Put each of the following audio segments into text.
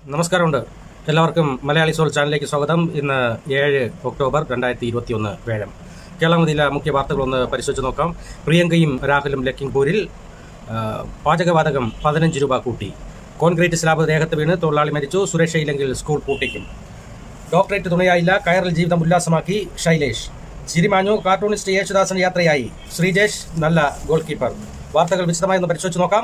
നമസ്കാരമുണ്ട് എല്ലാവർക്കും മലയാളി സോൾ ചാനലിലേക്ക് സ്വാഗതം ഇന്ന് ഏഴ് ഒക്ടോബർ രണ്ടായിരത്തി ഇരുപത്തിയൊന്ന് വേഴം കേരളമതിയിലെ മുഖ്യ വാർത്തകളൊന്ന് പരിശോധിച്ച് നോക്കാം പ്രിയങ്കയും രാഹുലും ലക്കിംപൂരിൽ ആ, പാചകവാതകം പതിനഞ്ച് രൂപ കൂട്ടി കോൺക്രീറ്റ് സ്ലാബ് ദേഹത്ത് വീണ് തൊഴിലാളി മരിച്ചു സുരക്ഷയില്ലെങ്കിൽ സ്കൂൾ പൂട്ടിക്കും ഡോക്ടറേറ്റ് തുണയായില്ല കയറൽ ജീവിതം ഉല്ലാസമാക്കി ശൈലേഷ് ചിരിമാഞ്ഞു കാർട്ടൂണിസ്റ്റ് യേശുദാസൻ യാത്രയായി ശ്രീജേഷ് നല്ല ഗോൾ കീപ്പർ വാർത്തകൾ വിശദമായി ഒന്ന് പരിശോധിച്ച് നോക്കാം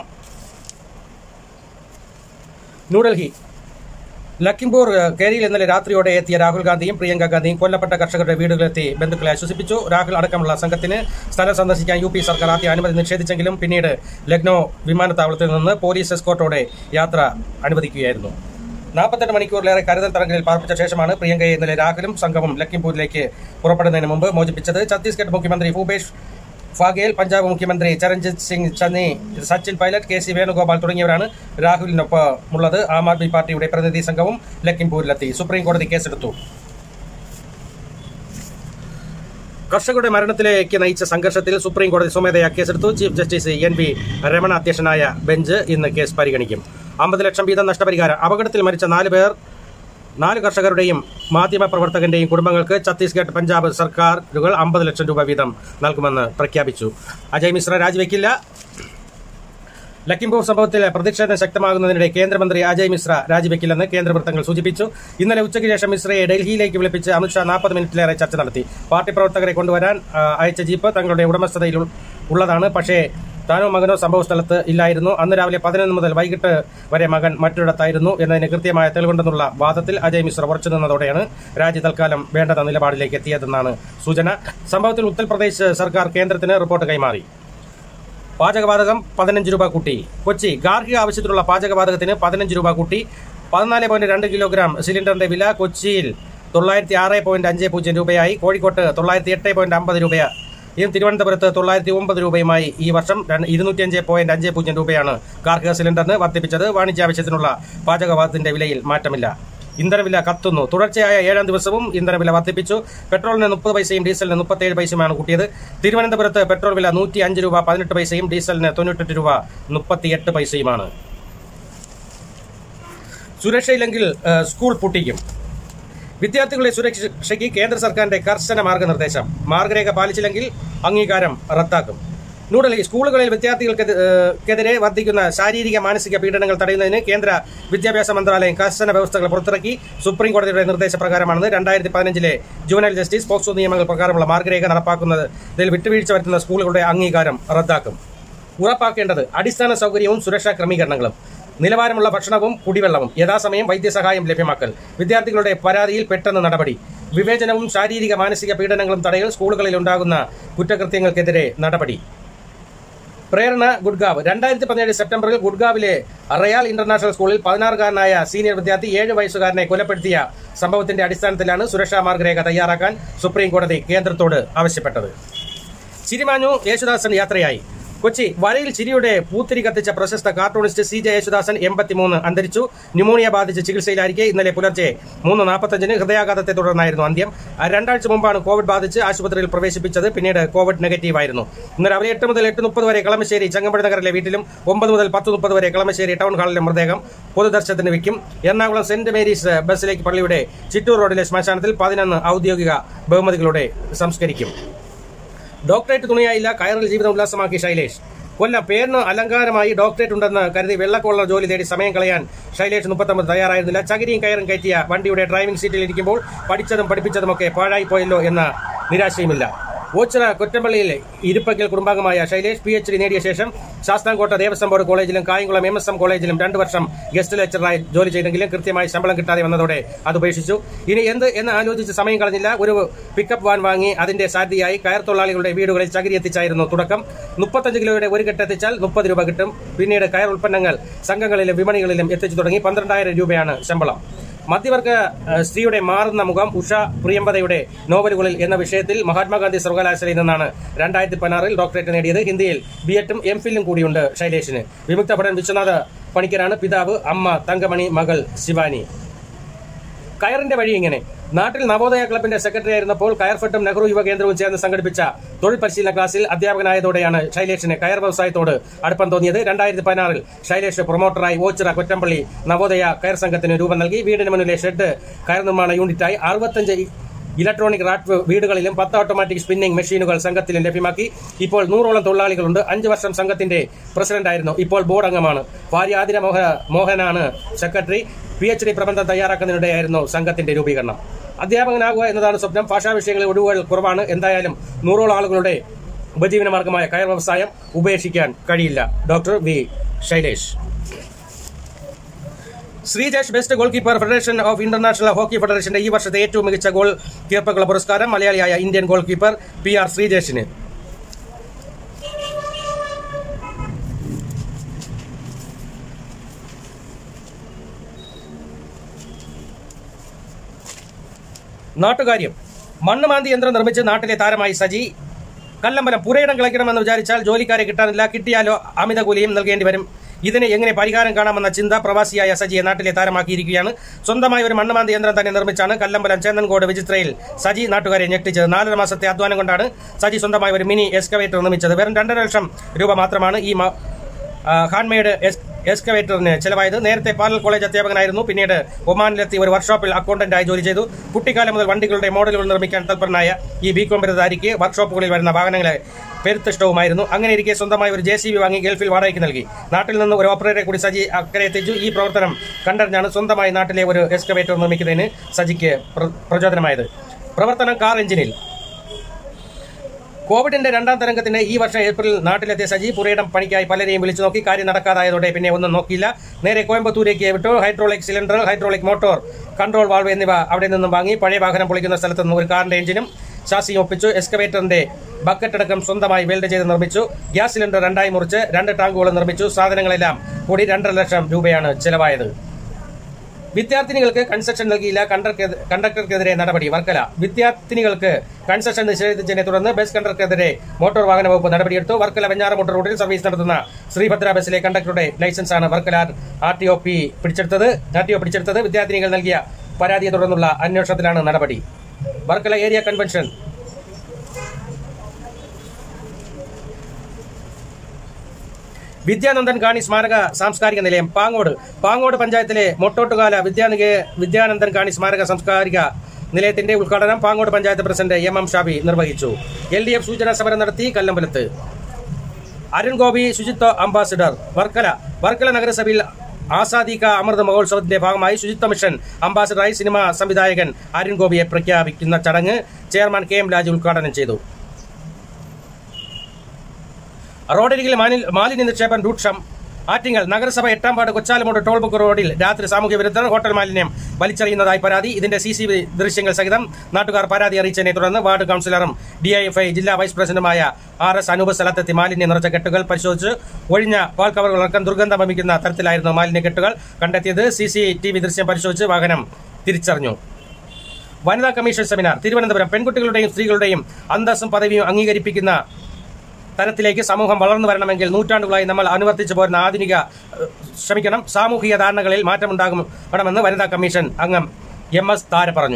ന്യൂഡൽഹി ലക്കിംപൂർ കേരിയിൽ ഇന്നലെ രാത്രിയോടെ എത്തിയ രാഹുൽ ഗാന്ധിയും പ്രിയങ്ക ഗാന്ധിയും കൊല്ലപ്പെട്ട കർഷകരുടെ വീടുകളിലെത്തി ബന്ധുക്കളെ ആശ്വസിപ്പിച്ചു രാഹുൽ അടക്കമുള്ള സംഘത്തിന് സ്ഥലം സന്ദർശിക്കാൻ യു പി സർക്കാർ ആദ്യ അനുമതി നിഷേധിച്ചെങ്കിലും പിന്നീട് ലക്നൌ വിമാനത്താവളത്തിൽ നിന്ന് പോലീസ് എസ്കോർട്ടോടെ യാത്ര അനുവദിക്കുകയായിരുന്നു നാൽപ്പത്തെട്ട് മണിക്കൂറിലേറെ കരുതൽ തടങ്കലിൽ പാർപ്പിച്ച ശേഷമാണ് പ്രിയങ്കയെ ഇന്നലെ രാഹുലും സംഘവും ലക്കിംപൂരിലേക്ക് പുറപ്പെടുന്നതിന് മുമ്പ് മോചിപ്പിച്ചത് ഛത്തീസ്ഗഡ് മുഖ്യമന്ത്രി ഭൂപേഷ് ഫാഗേൽ പഞ്ചാബ് മുഖ്യമന്ത്രി ചരൺജിത് സിംഗ് ചന്നി സച്ചിൻ പൈലറ്റ് കെ സി വേണുഗോപാൽ തുടങ്ങിയവരാണ് രാഹുലിനൊപ്പമുള്ളത് ആം ആദ്മി പാർട്ടിയുടെ പ്രതിനിധി സംഘവും ലക്കിംപൂരിലെത്തി സുപ്രീം കോടതി കേസെടുത്തു കർഷകരുടെ മരണത്തിലേക്ക് നയിച്ച സംഘർഷത്തിൽ സുപ്രീം കോടതി സ്വമേധയാ കേസെടുത്തു chief justice N V Ramana അധ്യക്ഷനായ ബെഞ്ച് ഇന്ന് കേസ് പരിഗണിക്കും അമ്പത് ലക്ഷം വീതം നഷ്ടപരിഹാരം അപകടത്തിൽ മരിച്ച നാല് പേർ നാല് കർഷകരുടെയും മാധ്യമ പ്രവർത്തകന്റെയും കുടുംബങ്ങൾക്ക് ഛത്തീസ്ഗഡ് പഞ്ചാബ് സർക്കാരുകൾ അമ്പത് ലക്ഷം രൂപ വീതം നൽകുമെന്ന് പ്രഖ്യാപിച്ചു അജയ് മിശ്ര രാജിവെക്കില്ല ലക്കിംപൂർ സംഭവത്തിൽ പ്രതിഷേധം ശക്തമാകുന്നതിനിടെ കേന്ദ്രമന്ത്രി അജയ് മിശ്ര രാജിവെക്കില്ലെന്ന് കേന്ദ്ര വൃത്തങ്ങൾ സൂചിപ്പിച്ചു ഇന്നലെ ഉച്ചയ്ക്ക് ശേഷം മിശ്രയെ ഡൽഹിയിലേക്ക് വിളിപ്പിച്ച് അമിത്ഷാ നാൽപ്പത് മിനിറ്റിലേറെ ചർച്ച നടത്തി പാർട്ടി പ്രവർത്തകരെ കൊണ്ടുവരാൻ ആ, അയച്ച ജീപ്പ് തങ്ങളുടെ ഉടമസ്ഥതയിൽ ഉൾ- ഉള്ളതാണ് പക്ഷേ താനോ മകനോ സംഭവ സ്ഥലത്ത് ഇല്ലായിരുന്നു അന്ന് രാവിലെ പതിനൊന്ന് മുതൽ വൈകിട്ട് വരെ മകൻ മറ്റൊരിടത്തായിരുന്നു എന്നതിന് കൃത്യമായ തെളിവുണ്ടെന്നുള്ള വാദത്തിൽ അജയ് മിശ്ര ഉറച്ചു നിന്നതോടെയാണ് രാജ്യ തൽക്കാലം വേണ്ടെന്ന നിലപാടിലേക്ക് എത്തിയതെന്നാണ് സൂചന സംഭവത്തിൽ ഉത്തർപ്രദേശ് സർക്കാർ കേന്ദ്രത്തിന് റിപ്പോർട്ട് കൈമാറി പാചകവാതകം പതിനഞ്ച് രൂപ കൂട്ടി കൊച്ചി ഗാർഹിക ആവശ്യത്തിനുള്ള പാചകവാതകത്തിന് പതിനഞ്ച് രൂപ കൂട്ടി പതിനാല് പോയിന്റ് രണ്ട് കിലോഗ്രാം സിലിണ്ടറിന്റെ വില കൊച്ചിയിൽ തൊള്ളായിരത്തി ആറ് പോയിന്റ് അഞ്ച് പൂജ്യം രൂപയായി കോഴിക്കോട്ട് തൊള്ളായിരത്തി എട്ട് പോയിന്റ് അമ്പത് രൂപയും തിരുവനന്തപുരത്ത് തൊള്ളായിരത്തി ഒമ്പത് രൂപയുമായി ഈ വർഷം ഇരുന്നൂറ്റി അഞ്ച് പോയിന്റ് അഞ്ച് പൂജ്യം രൂപയാണ് ഗാർഹിക സിലിണ്ടറിന് വർദ്ധിപ്പിച്ചത് വാണിജ്യാവശ്യത്തിനുള്ള പാചകവാതകത്തിന്റെ വിലയിൽ മാറ്റമില്ല ഇന്ധനവില കത്തുന്നു തുടർച്ചയായ ഏഴാം ദിവസവും ഇന്ധനവില വർദ്ധിപ്പിച്ചു പെട്രോളിന് മുപ്പത് പൈസയും ഡീസലിന് മുപ്പത്തേഴ് പൈസയുമാണ് കൂട്ടിയത് തിരുവനന്തപുരത്ത് പെട്രോൾ വില നൂറ്റി അഞ്ച് രൂപ പതിനെട്ട് പൈസയും ഡീസലിന് തൊണ്ണൂറ്റെട്ട് രൂപ മുപ്പത്തിയെട്ട് പൈസയുമാണ് സുരക്ഷയില്ലെങ്കിൽ ഏഹ്, സ്കൂൾ പൂട്ടിക്കും വിദ്യാർത്ഥികളുടെ സുരക്ഷയ്ക്ക് കേന്ദ്ര സർക്കാരിന്റെ കർശന മാർഗനിർദ്ദേശം മാർഗരേഖ പാലിച്ചില്ലെങ്കിൽ അംഗീകാരം റദ്ദാക്കും ന്യൂഡൽഹി സ്കൂളുകളിൽ വിദ്യാർത്ഥികൾക്കെതിരെ വർദ്ധിക്കുന്ന ശാരീരിക മാനസിക പീഡനങ്ങൾ തടയുന്നതിന് കേന്ദ്ര വിദ്യാഭ്യാസ മന്ത്രാലയം കർശന വ്യവസ്ഥകൾ പുറത്തിറക്കി സുപ്രീം കോടതിയുടെ നിർദ്ദേശപ്രകാരമാണെന്ന് രണ്ടായിരത്തി പതിനഞ്ചിലെ ജുവനൈൽ ജസ്റ്റിസ് പോക്സോ നിയമങ്ങൾ പ്രകാരമുള്ള മാർഗരേഖ നടപ്പാക്കുന്നതിൽ വിട്ടുവീഴ്ച വരുത്തുന്ന സ്കൂളുകളുടെ അംഗീകാരം റദ്ദാക്കും ഉറപ്പാക്കേണ്ടത് അടിസ്ഥാന സൗകര്യവും സുരക്ഷാ ക്രമീകരണങ്ങളും നിലവാരമുള്ള ഭക്ഷണവും കുടിവെള്ളവും യഥാസമയം വൈദ്യസഹായം ലഭ്യമാക്കൽ വിദ്യാർത്ഥികളുടെ പരാതിയിൽ പെട്ടെന്ന് നടപടി വിവേചനവും ശാരീരിക മാനസിക പീഡനങ്ങളും തടയൽ സ്കൂളുകളിൽ ഉണ്ടാകുന്ന കുറ്റകൃത്യങ്ങൾക്കെതിരെ നടപടി പ്രേരണ ഗുഡ്ഗാവ് രണ്ടായിരത്തി പതിനേഴ് സെപ്റ്റംബറിൽ ഗുഡ്ഗാവിലെ റയാൽ ഇന്റർനാഷണൽ സ്കൂളിൽ പതിനാറുകാരനായ സീനിയർ വിദ്യാർത്ഥി ഏഴ് വയസ്സുകാരനെ കൊലപ്പെടുത്തിയ സംഭവത്തിന്റെ അടിസ്ഥാനത്തിലാണ് സുരക്ഷാ മാർഗരേഖ തയ്യാറാക്കാൻ സുപ്രീം കോടതി കേന്ദ്രത്തോട് ആവശ്യപ്പെട്ടത് ചിരിമാഞ്ഞു യേശുദാസൻ യാത്രയായി കൊച്ചി വരയിൽ ചിരിയുടെ പൂത്തിരി കത്തിച്ച പ്രശസ്ത കാർട്ടൂണിസ്റ്റ് സി ജെ യേശുദാസൻ എൺപത്തിമൂന്ന് അന്തരിച്ചു ന്യൂമോണിയ ബാധിച്ച് ചികിത്സയിലായിരിക്കെ ഇന്നലെ പുലർച്ചെ മൂന്ന് നാൽപ്പത്തഞ്ചിന് ഹൃദയാഘാതത്തെ തുടർന്നായിരുന്നു അന്ത്യം ആ, രണ്ടാഴ്ച മുമ്പാണ് കോവിഡ് ബാധിച്ച് ആശുപത്രിയിൽ പ്രവേശിപ്പിച്ചത് പിന്നീട് കോവിഡ് നെഗറ്റീവ് ആയിരുന്നു ഇന്ന് രാവിലെ എട്ട് മുതൽ എട്ട് മുപ്പത് വരെ കളമശ്ശേരി ചങ്ങമ്പടി നഗറിലെ വീട്ടിലും ഒമ്പത് മുതൽ പത്ത് മുപ്പത് വരെ കളമശ്ശേരി ടൗൺ ഹാളിലെ മൃതദേഹം പൊതുദർശനത്തിന് വെക്കും എറണാകുളം സെന്റ് മേരീസ് ബസിലേക്ക് പള്ളിയുടെ ചിറ്റൂർ റോഡിലെ ശ്മശാനത്തിൽ പതിനൊന്ന് ഔദ്യോഗിക ബഹുമതികളോടെ സംസ്കരിക്കും ഡോക്ടറേറ്റ് തുണയായില്ല കയറിൽ ജീവിതം ഉല്ലാസമാക്കി ശൈലേഷ് കൊല്ലം പേരിന് അലങ്കാരമായി ഡോക്ടറേറ്റ് ഉണ്ടെന്ന് കരുതി വെള്ളക്കോള ജോലി തേടി സമയം കളയാൻ ശൈലേഷ് മുപ്പത്തൊമ്പത് തയ്യാറായിരുന്നില്ല ചകിരിയും കയറും കയറ്റിയ വണ്ടിയുടെ ഡ്രൈവിംഗ് സീറ്റിൽ ഇരിക്കുമ്പോൾ പഠിച്ചതും പഠിപ്പിച്ചതുമൊക്കെ പാഴായി പോയല്ലോ എന്ന നിരാശയുമില്ല ഓച്ചിറ കൊറ്റമ്പള്ളിയിൽ ഇരുപ്പക്കൽ കുടുംബാംഗമായ ശൈലേഷ് പി എച്ച് ഡി നേടിയ ശേഷം ശാസ്താംകോട്ട ദേവസ്വം ബോർഡ് കോളേജിലും കായംകുളം എം എസ് എം കോളേജിലും രണ്ടു വർഷം ഗസ്റ്റ് ലെക്ചറായി ജോലി ചെയ്തെങ്കിലും കൃത്യമായി ശമ്പളം കിട്ടാതെ വന്നതോടെ അത് ഉപേക്ഷിച്ചു ഇനി എന്ത് എന്ന് ആലോചിച്ച് സമയം കളഞ്ഞില്ല ഒരു പിക്കപ്പ് വാൻ വാങ്ങി അതിന്റെ സാധ്യതയായി കയർ തൊഴിലാളികളുടെ വീടുകളിൽ ചകിരി എത്തിച്ചായിരുന്നു തുടക്കം മുപ്പത്തഞ്ച് കിലോയുടെ ഒരു കെട്ട് എത്തിച്ചാൽ മുപ്പത് രൂപ കിട്ടും പിന്നീട് കയർ ഉൽപ്പന്നങ്ങൾ സംഘങ്ങളിലും വിപണികളിലും എത്തിച്ചു തുടങ്ങി പന്ത്രണ്ടായിരം രൂപയാണ് ശമ്പളം മധ്യവർഗ ഏഹ്, സ്ത്രീയുടെ മാറുന്ന മുഖം ഉഷ പ്രിയമ്പതയുടെ നോവലുകളിൽ എന്ന വിഷയത്തിൽ മഹാത്മാഗാന്ധി സർവകലാശാലയിൽ നിന്നാണ് രണ്ടായിരത്തി പതിനാറിൽ ഡോക്ടറേറ്റ് നേടിയത് ഹിന്ദിയിൽ ബി എഡും എം ഫിലും കൂടിയുണ്ട് ശൈലേഷിന് വിമുക്ത ഭടൻ വിശ്വനാഥ പണിക്കരാണ് പിതാവ് അമ്മ തങ്കമണി മകൾ ശിവാനി കയറിന്റെ വഴി ഇങ്ങനെ നാട്ടിൽ നവോദയ ക്ലബിന്റെ സെക്രട്ടറി ആയിരുന്നപ്പോൾ കയർഫെട്ടും നെഹ്റു യുവ കേന്ദ്രവും ചേർന്ന് സംഘടിപ്പിച്ച തൊഴിൽ പരിശീലന ക്ലാസ്സിൽ അധ്യാപകനായതോടെയാണ് ശൈലേഷിന് കയർ വ്യവസായത്തോട് അടുപ്പം തോന്നിയത് രണ്ടായിരത്തി പതിനാറിൽ ശൈലേഷ് പ്രൊമോട്ടറായി ഓച്ചിറ കൊറ്റമ്പള്ളി നവോദയ കയർ സംഘത്തിന് രൂപം നൽകി വീടിന് മുന്നിലെ ഷെഡ് കയർ നിർമ്മാണ യൂണിറ്റായി അറുപത്തഞ്ച് ഇലക്ട്രോണിക് റാറ്റ് വീടുകളിലും പത്ത് ഓട്ടോമാറ്റിക് സ്പിന്നിംഗ് മെഷീനുകൾ സംഘത്തിലും ലഭ്യമാക്കി ഇപ്പോൾ നൂറോളം തൊഴിലാളികളുണ്ട് അഞ്ച് വർഷം സംഘത്തിന്റെ പ്രസിഡന്റായിരുന്നു ഇപ്പോൾ ബോർഡ് അംഗമാണ് ഭാര്യ ആതിര മോഹ മോഹനാണ് സെക്രട്ടറി പി എച്ച് ഡി പ്രബന്ധം തയ്യാറാക്കുന്നതിനിടെയായിരുന്നു സംഘത്തിന്റെ രൂപീകരണം അധ്യാപകനാകുക എന്നതാണ് സ്വപ്നം ഭാഷാ വിഷയങ്ങളിൽ ഒഴിവുകൾ കുറവാണ് എന്തായാലും നൂറോളം ആളുകളുടെ ഉപജീവന മാർഗമായ കയർ വ്യവസായം ഉപേക്ഷിക്കാൻ കഴിയില്ല doctor V Shailesh Sreejesh best goal keeper federation of international hockey ഫെഡറേഷന്റെ ഈ വർഷത്തെ ഏറ്റവും മികച്ച ഗോൾ കീപ്പർക്കുള്ള പുരസ്കാരം മലയാളിയായ Indian goal keeper P R ശ്രീജേഷിന് നാട്ടുകാര്യം മണ്ണ് മാന്തി യന്ത്രം നിർമ്മിച്ച് നാട്ടിലെ താരമായി സജി കല്ലമ്പലം പുരയിടം കളയ്ക്കണമെന്ന് വിചാരിച്ചാൽ ജോലിക്കാരെ കിട്ടാനില്ല കിട്ടിയാലോ അമിത കൂലിയും നൽകേണ്ടി വരും ഇതിന് എങ്ങനെ പരിഹാരം കാണാമെന്ന ചിന്ത പ്രവാസിയായ സജിയെ നാട്ടിലെ താരമാക്കിയിരിക്കുകയാണ് സ്വന്തമായി ഒരു മണ്ണുമാന്തി യന്ത്രം തന്നെ നിർമ്മിച്ചാണ് കല്ലമ്പലം ചേന്നൻകോട് വിചിത്രയിൽ സജി നാട്ടുകാരെ ഞെട്ടിച്ചത് നാലര മാസത്തെ അധ്വാനം കൊണ്ടാണ് സജി സ്വന്തമായി ഒരു മിനി എക്സ്കവേറ്റർ നിർമ്മിച്ചത് വെറും രണ്ടര ലക്ഷം രൂപ മാത്രമാണ് ഈ മ- ആ, ഹാൻഡ്മെയ്ഡ് എസ്- എക്സ്കവേറ്ററിന് ചെലവായത് നേരത്തെ പാലൽ കോളേജ് അധ്യാപകനായിരുന്നു പിന്നീട് ഒമാനിലെത്തി ഒരു വർക്ക്ഷോപ്പിൽ അക്കൗണ്ടന്റായി ജോലി ചെയ്തു കുട്ടിക്കാലം മുതൽ വണ്ടികളുടെ മോഡലുകൾ നിർമ്മിക്കാൻ തൽപരനായ ഈ ബി കോം ബിരുദധാരിക്ക് വർക്ക്ഷോപ്പുകളിൽ വരുന്ന വാഹനങ്ങളെ പെരുത്തിഷ്ടവുമായിരുന്നു അങ്ങനെ ഇരിക്കെ സ്വന്തമായി ഒരു ജെ സി ബി വാങ്ങി ഗൾഫിൽ വാടകയ്ക്ക് നൽകി നാട്ടിൽ നിന്ന് ഒരു ഓപ്പറേറ്ററെ കൂടി സജി അക്കരെ എത്തിച്ചു ഈ പ്രവർത്തനം കണ്ടറിഞ്ഞാണ് സ്വന്തമായി നാട്ടിലെ ഒരു എക്സ്കവേറ്റർ നിർമ്മിക്കുന്നതിന് സജിക്ക് പ്ര- പ്രചോദനമായത് പ്രവർത്തനം കാർ എഞ്ചിനിൽ കോവിഡിന്റെ രണ്ടാം തരംഗത്തിന് ഈ വർഷം ഏപ്രിൽ നാട്ടിലെത്തിയ സജി പുരയിടം പണിക്കായി പലരെയും വിളിച്ചു നോക്കി കാര്യം നടക്കാതായതോടെ പിന്നെ ഒന്നും നോക്കിയില്ല നേരെ കോയമ്പത്തൂരേക്ക് വിട്ടു hydraulic cylinder hydraulic motor control valve എന്നിവ അവിടെ നിന്നും വാങ്ങി പഴയ വാഹനം പൊളിക്കുന്ന സ്ഥലത്ത് നിന്ന് ഒരു കാറിന്റെ എഞ്ചിനും ഷാസിയും ഒപ്പിച്ചു എക്സ്കവേറ്ററിന്റെ ബക്കറ്റ് അടക്കം സ്വന്തമായി വെൽഡ് ചെയ്ത് നിർമ്മിച്ചു ഗ്യാസ് സിലിണ്ടർ രണ്ടായി മുറിച്ച് രണ്ട് ടാങ്കുകൾ നിർമ്മിച്ചു സാധനങ്ങളെല്ലാം കൂടി രണ്ടര ലക്ഷം രൂപയാണ് ചെലവായത് വിദ്യാർത്ഥിനികൾക്ക് കൺസെഷൻ നൽകിയില്ല കണ്ടക്ടർക്ക്- കണ്ടക്ടർക്കെതിരെ നടപടി വർക്കല വിദ്യാർത്ഥിനികൾക്ക് കൺസെഷൻ നിഷേധിച്ചതിനെ തുടർന്ന് ബസ് കണ്ടക്ടർക്കെതിരെ മോട്ടോർ വാഹന വകുപ്പ് നടപടിയെടുത്തു വർക്കല വെഞ്ഞാറമൂട്ട് റൂട്ടിൽ സർവീസ് നടത്തുന്ന ശ്രീഭദ്ര ബസ്സിലെ കണ്ടക്ടറുടെ ലൈസൻസാണ് Varkala R T O P പിടിച്ചെടുത്തത് ആർ ടി ഒ പിടിച്ചെടുത്തത് വിദ്യാർത്ഥിനികൾ നൽകിയ പരാതിയെ തുടർന്നുള്ള അന്വേഷണത്തിലാണ് നടപടി വർക്കല ഏരിയ കൺവെൻഷൻ വിദ്യാനന്ദൻ കാണി സ്മാരക സാംസ്കാരിക നിലയം പാങ്ങോട് പാങ്ങോട് പഞ്ചായത്തിലെ മൊട്ടോട്ടുകാല വിദ്യാനിക വിദ്യാനന്ദൻ കാണി സ്മാരക സാംസ്കാരിക നിലയത്തിന്റെ ഉദ്ഘാടനം Pangode panchayat president M M Shabi നിർവഹിച്ചു എൽ ഡി എഫ് സൂചനാ സമരം നടത്തി കല്ലമ്പലത്ത് അരുൺ ഗോപി ശുചിത്വ അംബാസിഡർ വർക്കല വർക്കല നഗരസഭയിൽ ആസാദി കാ അമൃത മഹോത്സവത്തിന്റെ ഭാഗമായി ശുചിത്വ മിഷൻ അംബാസിഡറായി സിനിമാ സംവിധായകൻ അരുൺ ഗോപിയെ പ്രഖ്യാപിക്കുന്ന ചടങ്ങ് ചെയർമാൻ കെ എം രാജു ഉദ്ഘാടനം ചെയ്തു റോഡരികിൽ മാലി- മാലിന്യ നിക്ഷേപം രൂക്ഷം ആറ്റിങ്ങൽ നഗരസഭ എട്ടാം വാർഡ് കൊച്ചാലമൂട് ടോൾ ബുക്ക് റോഡിൽ രാത്രി സാമൂഹ്യ വിരുദ്ധർ ഹോട്ടൽ മാലിന്യം വലിച്ചെറിയുന്നതായി പരാതി ഇതിന്റെ സി സി ദൃശ്യങ്ങൾ സഹിതം നാട്ടുകാർ പരാതി അറിയിച്ചതിനെ തുടർന്ന് വാർഡ് കൌൺസിലറും ഡിഐഎഫ്ഐ ജില്ലാ വൈസ് പ്രസിഡന്റുമായ ആർ എസ് അനൂപ് സ്ഥലത്തെത്തി മാലിന്യം നിറച്ച കെട്ടുകൾ പരിശോധിച്ച് ഒഴിഞ്ഞ പാൽ കവറുകൾ അടക്കം ദുർഗന്ധം വമിക്കുന്ന തരത്തിലായിരുന്നു മാലിന്യ കെട്ടുകൾ കണ്ടെത്തിയത് സി സി ടി വി ദൃശ്യം പരിശോധിച്ച് വാഹനം തിരിച്ചറിഞ്ഞു വനിതാ കമ്മീഷൻ സെമിനാർ തിരുവനന്തപുരം പെൺകുട്ടികളുടെയും സ്ത്രീകളുടെയും അന്തസ്സും പദവിയും അംഗീകരിപ്പിക്കുന്ന തലത്തിലേക്ക് സമൂഹം വളർന്നു വരണമെങ്കിൽ നൂറ്റാണ്ടുകളായി നമ്മൾ അനുവർത്തിച്ചു പോരുന്ന ആധുനിക ഏഹ്, ക്ഷമിക്കണം സാമൂഹിക ധാരണകളിൽ മാറ്റമുണ്ടാകും വേണമെന്ന് വനിതാ കമ്മീഷൻ അംഗം എം എസ് താര പറഞ്ഞു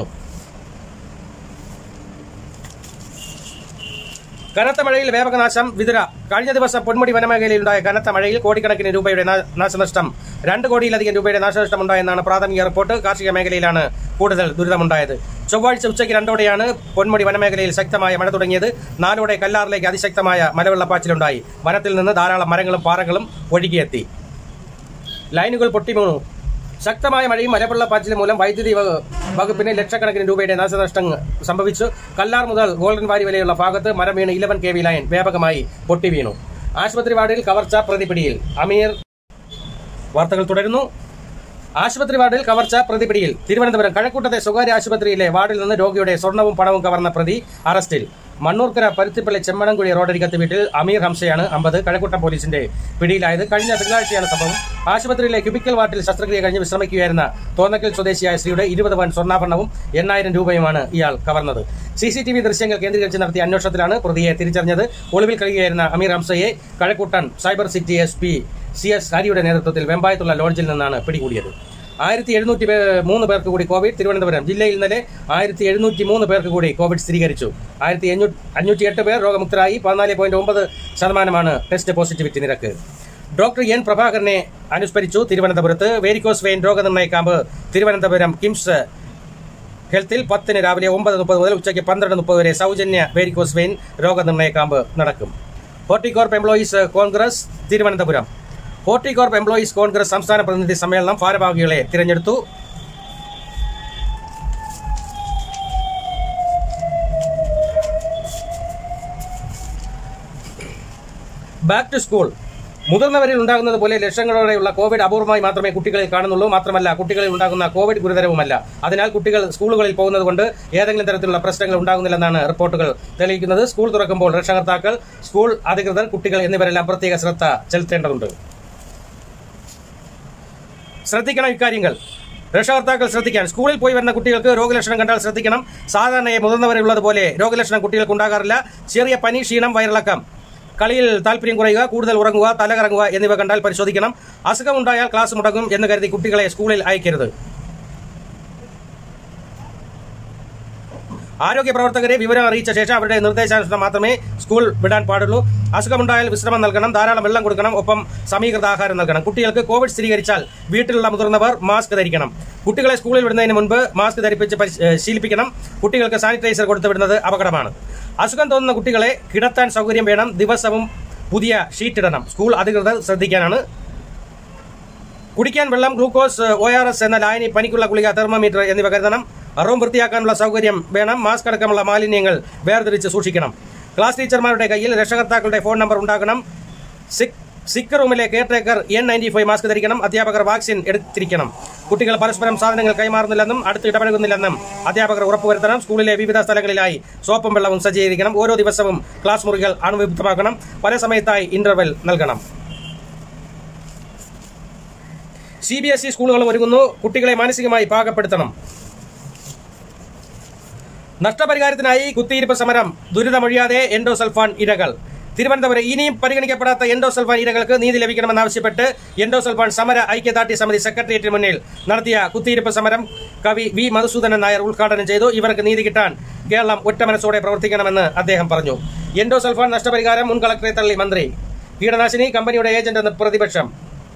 കനത്ത മഴയിൽ വ്യാപകനാശം വിതുര കഴിഞ്ഞ ദിവസം പൊന്മുടി വനമേഖലയിലുണ്ടായ കനത്ത മഴയിൽ കോടിക്കണക്കിന് രൂപയുടെ നാ- നാശനഷ്ടം രണ്ട് കോടിയിലധികം രൂപയുടെ നാശനഷ്ടമുണ്ടായെന്നാണ് പ്രാഥമിക റിപ്പോർട്ട് കാർഷിക മേഖലയിലാണ് കൂടുതൽ ദുരിതമുണ്ടായത് ചൊവ്വാഴ്ച ഉച്ചയ്ക്ക് രണ്ടോടെയാണ് പൊന്മുടി വനമേഖലയിൽ ശക്തമായ മഴ തുടങ്ങിയത് നാലോടെ കല്ലാറിലേക്ക് അതിശക്തമായ മലവെള്ളപ്പാച്ചിലുണ്ടായി വനത്തിൽ നിന്ന് ധാരാളം മരങ്ങളും പാറകളും ഒഴുകിയെത്തി ലൈനുകൾ പൊട്ടിമൂന്നു ശക്തമായ മഴയും മലവെള്ളപ്പാച്ചിലും മൂലം വൈദ്യുതി വ- വകുപ്പിന് ലക്ഷക്കണക്കിന് രൂപയുടെ നാശനഷ്ടം സംഭവിച്ചു കല്ലാർ മുതൽ ഗോൾഡൻ വാരി വരെയുള്ള ഭാഗത്ത് മരം വീണ് ഇലവൻ കെ വി ലൈൻ വ്യാപകമായി പൊട്ടി വീണു ആശുപത്രി വാർഡിൽ കവർച്ച പ്രതിപിടിയിൽ അമീർ വാർത്തകൾ തുടരുന്നു ആശുപത്രി വാർഡിൽ കവർച്ച പ്രതിപിടിയിൽ തിരുവനന്തപുരം കഴക്കൂട്ടത്തെ സ്വകാര്യ ആശുപത്രിയിലെ വാർഡിൽ നിന്ന് രോഗിയുടെ സ്വർണവും പണവും കവർന്ന പ്രതി അറസ്റ്റിൽ മണ്ണൂർക്കര പരുത്തിപ്പള്ളി ചെമ്മണംകുഴി റോഡരികത്ത് വീട്ടിൽ അമീർ ഹംസയാണ് അമ്പത് കഴക്കൂട്ടം പോലീസിന്റെ പിടിയിലായത് കഴിഞ്ഞ തിങ്കളാഴ്ചയാണ് സംഭവം ആശുപത്രിയിലെ ക്യൂബിക്കൽ വാർഡിൽ ശസ്ത്രക്രിയ കഴിഞ്ഞ് വിശ്രമിക്കുകയായിരുന്ന തോന്നക്കൽ സ്വദേശിയായ സ്ത്രീയുടെ ഇരുപത് പവൻ സ്വർണ്ണാഭരണവും എണ്ണായിരം രൂപയുമാണ് ഇയാൾ കവർന്നത് സി സി ടി വി ദൃശ്യങ്ങൾ കേന്ദ്രീകരിച്ച് നടത്തിയ അന്വേഷണത്തിലാണ് പ്രതിയെ തിരിച്ചറിഞ്ഞത് ഒളിവിൽ കഴിയുകയായിരുന്ന അമീർ ഹംസയെ Kazhakoottam cyber city S P C S ഹരിയുടെ നേതൃത്വത്തിൽ വെമ്പായത്തുള്ള ലോഡ്ജിൽ നിന്നാണ് പിടികൂടിയത് ആയിരത്തി എഴുന്നൂറ്റി മൂന്ന് പേർക്ക് കൂടി കോവിഡ് തിരുവനന്തപുരം ജില്ലയിൽ ഇന്നലെ ആയിരത്തി എഴുന്നൂറ്റി മൂന്ന് പേർക്ക് കൂടി കോവിഡ് സ്ഥിരീകരിച്ചു ആയിരത്തി അഞ്ഞൂറ്റി എട്ട് പേർ രോഗമുക്തരായി പതിനാല് പോയിന്റ് ഒമ്പത് ശതമാനമാണ് ടെസ്റ്റ് പോസിറ്റിവിറ്റി നിരക്ക് ഡോക്ടർ എൻ പ്രഭാകരനെ അനുസ്മരിച്ചു തിരുവനന്തപുരത്ത് വേരിക്കോസ് വെയിൻ രോഗനിർണയ ക്യാമ്പ് തിരുവനന്തപുരം കിംസ് ഹെൽത്തിൽ പത്തിന് രാവിലെ ഒമ്പത് മുപ്പത് മുതൽ ഉച്ചയ്ക്ക് പന്ത്രണ്ട് മുപ്പത് വരെ സൗജന്യ വേരിക്കോസ് വെയിൻ രോഗനിർണയ ക്യാമ്പ് നടക്കും ഹോർട്ടികോർപ്പ് എംപ്ലോയീസ് കോൺഗ്രസ് തിരുവനന്തപുരം ഹോർട്ടികോർപ്പ് എംപ്ലോയീസ് കോൺഗ്രസ് സംസ്ഥാന പ്രതിനിധി സമ്മേളനം ഭാരവാഹികളെ തിരഞ്ഞെടുത്തു ബാക്ക് ടു സ്കൂൾ മുതിർന്നവരിൽ ഉണ്ടാകുന്നത് പോലെ ലക്ഷങ്ങളോടെയുള്ള കോവിഡ് അപൂർവമായി മാത്രമേ കുട്ടികളിൽ കാണുന്നുള്ളൂ മാത്രമല്ല കുട്ടികളിൽ ഉണ്ടാകുന്ന കോവിഡ് ഗുരുതരവുമല്ല അതിനാൽ കുട്ടികൾ സ്കൂളുകളിൽ പോകുന്നത് കൊണ്ട് ഏതെങ്കിലും തരത്തിലുള്ള പ്രശ്നങ്ങൾ ഉണ്ടാകുന്നില്ലെന്നാണ് റിപ്പോർട്ടുകൾ തെളിയിക്കുന്നത് സ്കൂൾ തുറക്കുമ്പോൾ രക്ഷകർത്താക്കൾ സ്കൂൾ അധികൃതർ കുട്ടികൾ എന്നിവരെല്ലാം പ്രത്യേക ശ്രദ്ധ ചെലുത്തേണ്ടതുണ്ട് ശ്രദ്ധിക്കണം ഇക്കാര്യങ്ങൾ രക്ഷകർത്താക്കൾ ശ്രദ്ധിക്കാൻ സ്കൂളിൽ പോയി വരുന്ന കുട്ടികൾക്ക് രോഗലക്ഷണം കണ്ടാൽ ശ്രദ്ധിക്കണം സാധാരണയായി മുതിർന്നവരുള്ളതുപോലെ രോഗലക്ഷണം കുട്ടികൾക്ക് ഉണ്ടാകാറില്ല ചെറിയ പനി ക്ഷീണം വയറിളക്കം കളിയിൽ താല്പര്യം കുറയുക കൂടുതൽ ഉറങ്ങുക തലകറങ്ങുക എന്നിവ കണ്ടാൽ പരിശോധിക്കണം അസുഖമുണ്ടായാൽ ക്ലാസ് മുടങ്ങും എന്ന് കരുതി കുട്ടികളെ സ്കൂളിൽ അയക്കരുത് ആരോഗ്യ പ്രവർത്തകരെ വിവരം അറിയിച്ച ശേഷം അവരുടെ നിർദ്ദേശാനുസരണം മാത്രമേ സ്കൂൾ വിടാൻ പാടുള്ളൂ അസുഖമുണ്ടായാൽ വിശ്രമം നൽകണം ധാരാളം വെള്ളം കൊടുക്കണം ഒപ്പം സമീകൃത ആഹാരം നൽകണം കുട്ടികൾക്ക് കോവിഡ് സ്ഥിരീകരിച്ചാൽ വീട്ടിലുള്ള മുതിർന്നവർ മാസ്ക് ധരിക്കണം കുട്ടികളെ സ്കൂളിൽ വിടുന്നതിന് മുൻപ് മാസ്ക് ധരിപ്പിച്ച് പരിശ- ഏഹ് ശീലിപ്പിക്കണം കുട്ടികൾക്ക് സാനിറ്റൈസർ കൊടുത്തു വിടുന്നത് അപകടമാണ് അസുഖം തോന്നുന്ന കുട്ടികളെ കിടത്താൻ സൗകര്യം വേണം ദിവസവും പുതിയ ഷീറ്റ് ഇടണം സ്കൂൾ അധികൃതർ ശ്രദ്ധിക്കാനാണ് കുടിക്കാൻ വെള്ളം ഗ്ലൂക്കോസ് ഒ ആർ എസ് എന്ന ലായനി പനിക്കുള്ള ഗുളിക തെർമോമീറ്റർ എന്നിവ കരുതണം റൂം വൃത്തിയാക്കാനുള്ള സൗകര്യം വേണം മാസ്ക് അടക്കമുള്ള മാലിന്യങ്ങൾ വേർതിരിച്ച് സൂക്ഷിക്കണം ക്ലാസ് ടീച്ചർമാരുടെ കയ്യിൽ രക്ഷകർത്താക്കളുടെ ഫോൺ നമ്പർ ഉണ്ടാകണം സിക് സിക്ക് റൂമിലെ caretaker N ninety five mask ധരിക്കണം അധ്യാപകർ വാക്സിൻ എടുത്തിരിക്കണം കുട്ടികൾ പരസ്പരം സാധനങ്ങൾ കൈമാറുന്നില്ലെന്നും അടുത്ത് ഇടപഴകുന്നില്ലെന്നും അധ്യാപകർ ഉറപ്പുവരുത്തണം സ്കൂളിലെ വിവിധ സ്ഥലങ്ങളിലായി സോപ്പും വെള്ളവും സജ്ജീകരിക്കണം ഓരോ ദിവസവും ക്ലാസ് മുറികൾ അണുവിമുക്തമാക്കണം പല സമയത്തായി ഇന്റർവെൽ നൽകണം സി ബി എസ് ഇ സ്കൂളുകളും ഒരുങ്ങുന്നു കുട്ടികളെ മാനസികമായി പാകപ്പെടുത്തണം നഷ്ടപരിഹാരത്തിനായി കുത്തിയിരിപ്പ് സമരം ദുരിതമൊഴിയാതെ എൻഡോസൾഫാൻ ഇരകൾ തിരുവനന്തപുരം ഇനിയും പരിഗണിക്കപ്പെടാത്ത എൻഡോസൾഫാൻ ഇരകൾക്ക് നീതി ലഭിക്കണമെന്നാവശ്യപ്പെട്ട് എൻഡോസൾഫാൻ സമര ഐക്യദാർഢ്യ സമിതി സെക്രട്ടേറിയറ്റിന് മുന്നിൽ നടത്തിയ കുത്തിയിരിപ്പ് സമരം കവി വി മധുസൂദനൻ നായർ ഉദ്ഘാടനം ചെയ്തു ഇവർക്ക് നീതി കിട്ടാൻ കേരളം ഒറ്റ മനസ്സോടെ പ്രവർത്തിക്കണമെന്ന് അദ്ദേഹം പറഞ്ഞു എൻഡോസൾഫാൻ നഷ്ടപരിഹാരം മുൻ കളക്ടറെ തള്ളി മന്ത്രി കീടനാശിനി കമ്പനിയുടെ ഏജന്റ് എന്ന് പ്രതിപക്ഷം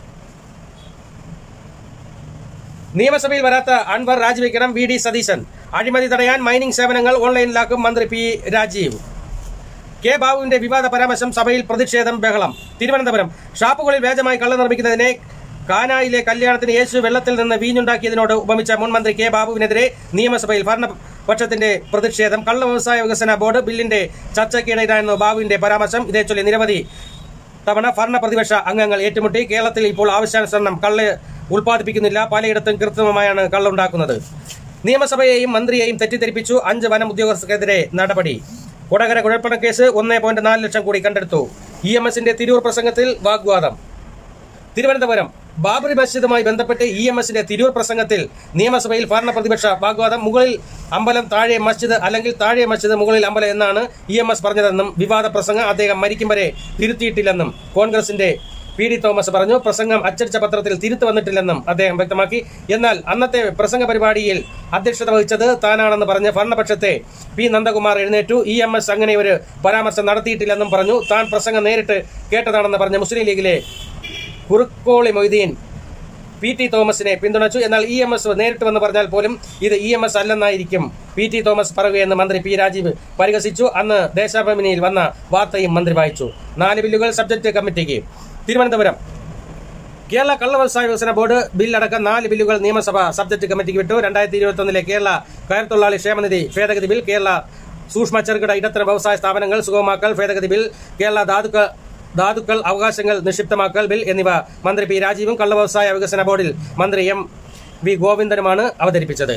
നിയമസഭയിൽ വരാത്ത അൻവർ രാജിവെക്കണം വി ഡി സതീശൻ അഴിമതി തടയാൻ മൈനിംഗ് സേവനങ്ങൾ ഓൺലൈനിലാക്കും മന്ത്രി പി രാജീവ് കെ ബാബുവിന്റെ വിവാദ പരാമർശം സഭയിൽ പ്രതിഷേധം ബഹളം തിരുവനന്തപുരം ഷാപ്പുകളിൽ വ്യാജമായി കള്ള നിർമ്മിക്കുന്നതിനെ കാനായിലെ കല്യാണത്തിന് യേശു വെള്ളത്തിൽ നിന്ന് വീഞ്ഞുണ്ടാക്കിയതിനോട് ഉപമിച്ച മുൻ മന്ത്രി കെ ബാബുവിനെതിരെ നിയമസഭയിൽ ഭരണപക്ഷത്തിന്റെ പ്രതിഷേധം കള്ള വ്യവസായ വികസന ബോർഡ് ബില്ലിന്റെ ചർച്ചയ്ക്കിടെയായിരുന്നു ബാബുവിന്റെ പരാമർശം ഇതേ ചൊല്ലി നിരവധി തവണ ഭരണ പ്രതിപക്ഷ അംഗങ്ങൾ ഏറ്റുമുട്ടി കേരളത്തിൽ ഇപ്പോൾ ആവശ്യാനുസരണം കള്ള് ഉൽപ്പാദിപ്പിക്കുന്നില്ല പലയിടത്തും കൃത്രിമമായാണ് കള്ളുണ്ടാക്കുന്നത് നിയമസഭയെയും മന്ത്രിയെയും തെറ്റിദ്ധരിപ്പിച്ചു അഞ്ച് വനം ഉദ്യോഗസ്ഥർക്കെതിരെ നടപടി കൊടകര കുഴൽപ്പണക്കേസ് ഒന്നേ പോയിന്റ് നാല് ലക്ഷം കൂടി കണ്ടെടുത്തു ഇ എം എസിന്റെ തിരൂർ പ്രസംഗത്തിൽ വാഗ്വാദം തിരുവനന്തപുരം ബാബറി മസ്ജിദുമായി ബന്ധപ്പെട്ട് ഇ എം എസിന്റെ തിരൂർ പ്രസംഗത്തിൽ നിയമസഭയിൽ ഭരണ പ്രതിപക്ഷ വാഗ്വാദം മുകളിൽ അമ്പലം താഴെ മസ്ജിദ് അല്ലെങ്കിൽ താഴെ മസ്ജിദ് മുകളിൽ അമ്പലം എന്നാണ് ഇ എം എസ് പറഞ്ഞതെന്നും വിവാദ പ്രസംഗം അദ്ദേഹം മരിക്കും വരെ തിരുത്തിയിട്ടില്ലെന്നും കോൺഗ്രസിന്റെ പി ഡി തോമസ് പറഞ്ഞു പ്രസംഗം അച്ചടിച്ച പത്രത്തിൽ തിരുത്തു വന്നിട്ടില്ലെന്നും അദ്ദേഹം വ്യക്തമാക്കി എന്നാൽ അന്നത്തെ പ്രസംഗ പരിപാടിയിൽ അധ്യക്ഷത വഹിച്ചത് താനാണെന്ന് പറഞ്ഞ് ഭരണപക്ഷത്തെ പി നന്ദകുമാർ എഴുന്നേറ്റു ഇ എം എസ് അങ്ങനെ ഒരു പരാമർശം നടത്തിയിട്ടില്ലെന്നും പറഞ്ഞു താൻ പ്രസംഗം നേരിട്ട് കേട്ടതാണെന്ന് പറഞ്ഞ മുസ്ലിം ലീഗിലെ കുറുക്കോളി മൊയ്തീൻ പി ടി തോമസിനെ പിന്തുണച്ചു എന്നാൽ ഇ എം എസ് നേരിട്ട് വന്ന് പറഞ്ഞാൽ പോലും ഇത് ഇ എം എസ് അല്ലെന്നായിരിക്കും പി ടി തോമസ് പറയുകയെന്ന് മന്ത്രി പി രാജീവ് പരിഹസിച്ചു അന്ന് ദേശാഭിമാനിയിൽ വന്ന വാർത്തയും മന്ത്രി വായിച്ചു നാല് ബില്ലുകൾ സബ്ജക്ട് കമ്മിറ്റിക്ക് തിരുവനന്തപുരം കേരള കള്ള വ്യവസായ വികസന ബോർഡ് ബില്ലടക്കം നാല് ബില്ലുകൾ നിയമസഭ സബ്ജക്ട് കമ്മിറ്റിക്ക് വിട്ടു രണ്ടായിരത്തി ഇരുപത്തൊന്നിലെ കേരള കയർ തൊഴിലാളി ക്ഷേമനിധി ഭേദഗതി ബിൽ കേരള സൂക്ഷ്മ ചെറുകിട ഇടത്തരം വ്യവസായ സ്ഥാപനങ്ങൾ സുഗമമാക്കൽ ഭേദഗതി ബിൽ കേരള ധാതുക്ക ധാതുക്കൾ അവകാശങ്ങൾ നിക്ഷിപ്തമാക്കൽ ബിൽ എന്നിവ മന്ത്രി പി രാജീവും കള്ള വ്യവസായ വികസന ബോർഡിൽ മന്ത്രി എം വി ഗോവിന്ദനുമാണ് അവതരിപ്പിച്ചത്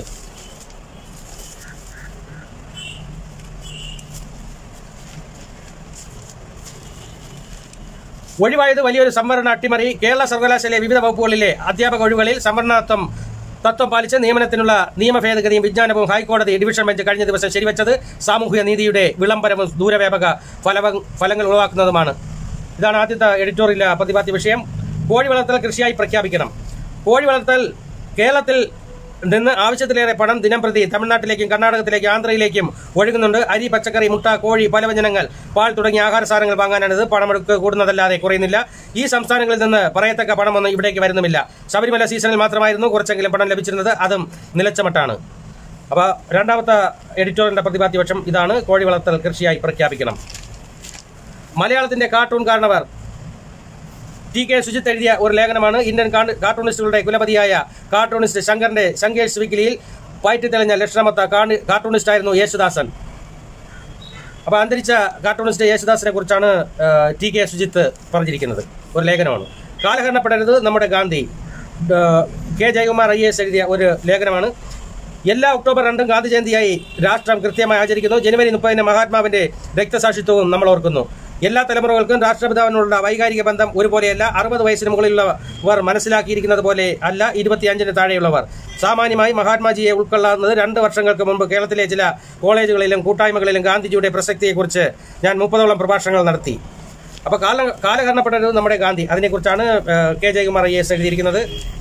ഒഴിവായത് വലിയൊരു സംവരണ അട്ടിമറി കേരള സർവകലാശാലയിലെ വിവിധ വകുപ്പുകളിലെ അധ്യാപക ഒഴിവുകളിൽ സംവരണത്വം തത്വം പാലിച്ച് നിയമനത്തിനുള്ള നിയമ ഭേദഗതിയും വിജ്ഞാനവും ഹൈക്കോടതി ഡിവിഷൻ ബെഞ്ച് കഴിഞ്ഞ ദിവസം ശരിവച്ചത് സാമൂഹിക നീതിയുടെ വിളംബരവും ദൂരവ്യാപക ഫലവ ഫലങ്ങൾ ഉളവാക്കുന്നതുമാണ് ഇതാണ് ആദ്യത്തെ എഡിറ്റോറിയൽ പ്രതിപാദ്യ വിഷയം കോഴി വളർത്തൽ കൃഷിയായി പ്രഖ്യാപിക്കണം കോഴി വളർത്തൽ കേരളത്തിൽ നിന്ന് ആവശ്യത്തിലേറെ പണം ദിനംപ്രതി തമിഴ്നാട്ടിലേക്കും കർണാടകത്തിലേക്കും ആന്ധ്രയിലേക്കും ഒഴുകുന്നുണ്ട് അരി പച്ചക്കറി മുട്ട കോഴി പലവ്യഞ്ജനങ്ങൾ പാൽ തുടങ്ങിയ ആഹാര സാധനങ്ങൾ വാങ്ങാനാണിത് പണമെടുക്ക് കൂടുന്നതല്ലാതെ കുറയുന്നില്ല ഈ സംസ്ഥാനങ്ങളിൽ നിന്ന് പറയത്തക്ക പണമൊന്നും ഇവിടേക്ക് വരുന്നുമില്ല ശബരിമല സീസണിൽ മാത്രമായിരുന്നു കുറച്ചെങ്കിലും പണം ലഭിച്ചിരുന്നത് അതും നിലച്ചമട്ടാണ് അപ്പോൾ രണ്ടാമത്തെ എഡിറ്റോറിയലിന്റെ പ്രതിപാദ്യപക്ഷം ഇതാണ് കോഴി വളർത്തൽ കൃഷിയായി പ്രഖ്യാപിക്കണം മലയാളത്തിന്റെ കാർട്ടൂൺ കാരണവർ ടി കെ സുജിത്ത് എഴുതിയ ഒരു ലേഖനമാണ് ഇന്ത്യൻ കാർട്ടൂ- കാർട്ടൂണിസ്റ്റുകളുടെ കുലപതിയായ കാർട്ടൂണിസ്റ്റ് ശങ്കറിന്റെ ശങ്കേഷ് വിക്കിലിയിൽ പയറ്റി തെളിഞ്ഞ ലക്ഷണമൊത്ത കാർണി- കാർട്ടൂണിസ്റ്റായിരുന്നു യേശുദാസൻ അപ്പോൾ അന്തരിച്ച കാർട്ടൂണിസ്റ്റ് യേശുദാസിനെ കുറിച്ചാണ് ആ, ടി കെ സുജിത്ത് പറഞ്ഞിരിക്കുന്നത് ഒരു ലേഖനമാണ് കാലഹരണപ്പെടരുത് നമ്മുടെ ഗാന്ധി ആ, കെ ജയകുമാർ ഐ എസ് എഴുതിയ ഒരു ലേഖനമാണ് എല്ലാ ഒക്ടോബർ രണ്ടും ഗാന്ധി ജയന്തിയായി രാഷ്ട്രം കൃത്യമായി ആചരിക്കുന്നു ജനുവരി മുപ്പതിന് മഹാത്മാവിന്റെ രക്തസാക്ഷിത്വവും നമ്മൾ ഓർക്കുന്നു എല്ലാ തലമുറകൾക്കും രാഷ്ട്രപിതാവിനോടുള്ള വൈകാരിക ബന്ധം ഒരുപോലെയല്ല അറുപത് വയസ്സിന് മുകളിലുള്ളവർ മനസ്സിലാക്കിയിരിക്കുന്നത് പോലെ അല്ല ഇരുപത്തിയഞ്ചിന് താഴെയുള്ളവർ സാമാന്യമായി മഹാത്മാജിയെ ഉൾക്കൊള്ളാവുന്നത് രണ്ട് വർഷങ്ങൾക്ക് മുമ്പ് കേരളത്തിലെ ചില കോളേജുകളിലും കൂട്ടായ്മകളിലും ഗാന്ധിജിയുടെ പ്രസക്തിയെക്കുറിച്ച് ഞാൻ മുപ്പതോളം പ്രഭാഷണങ്ങൾ നടത്തി അപ്പോൾ കാല കാലഹരണപ്പെട്ടത് നമ്മുടെ ഗാന്ധി അതിനെക്കുറിച്ചാണ് ആ, കെ ജയകുമാർ ഐ എസ് എഴുതിയിരിക്കുന്നത്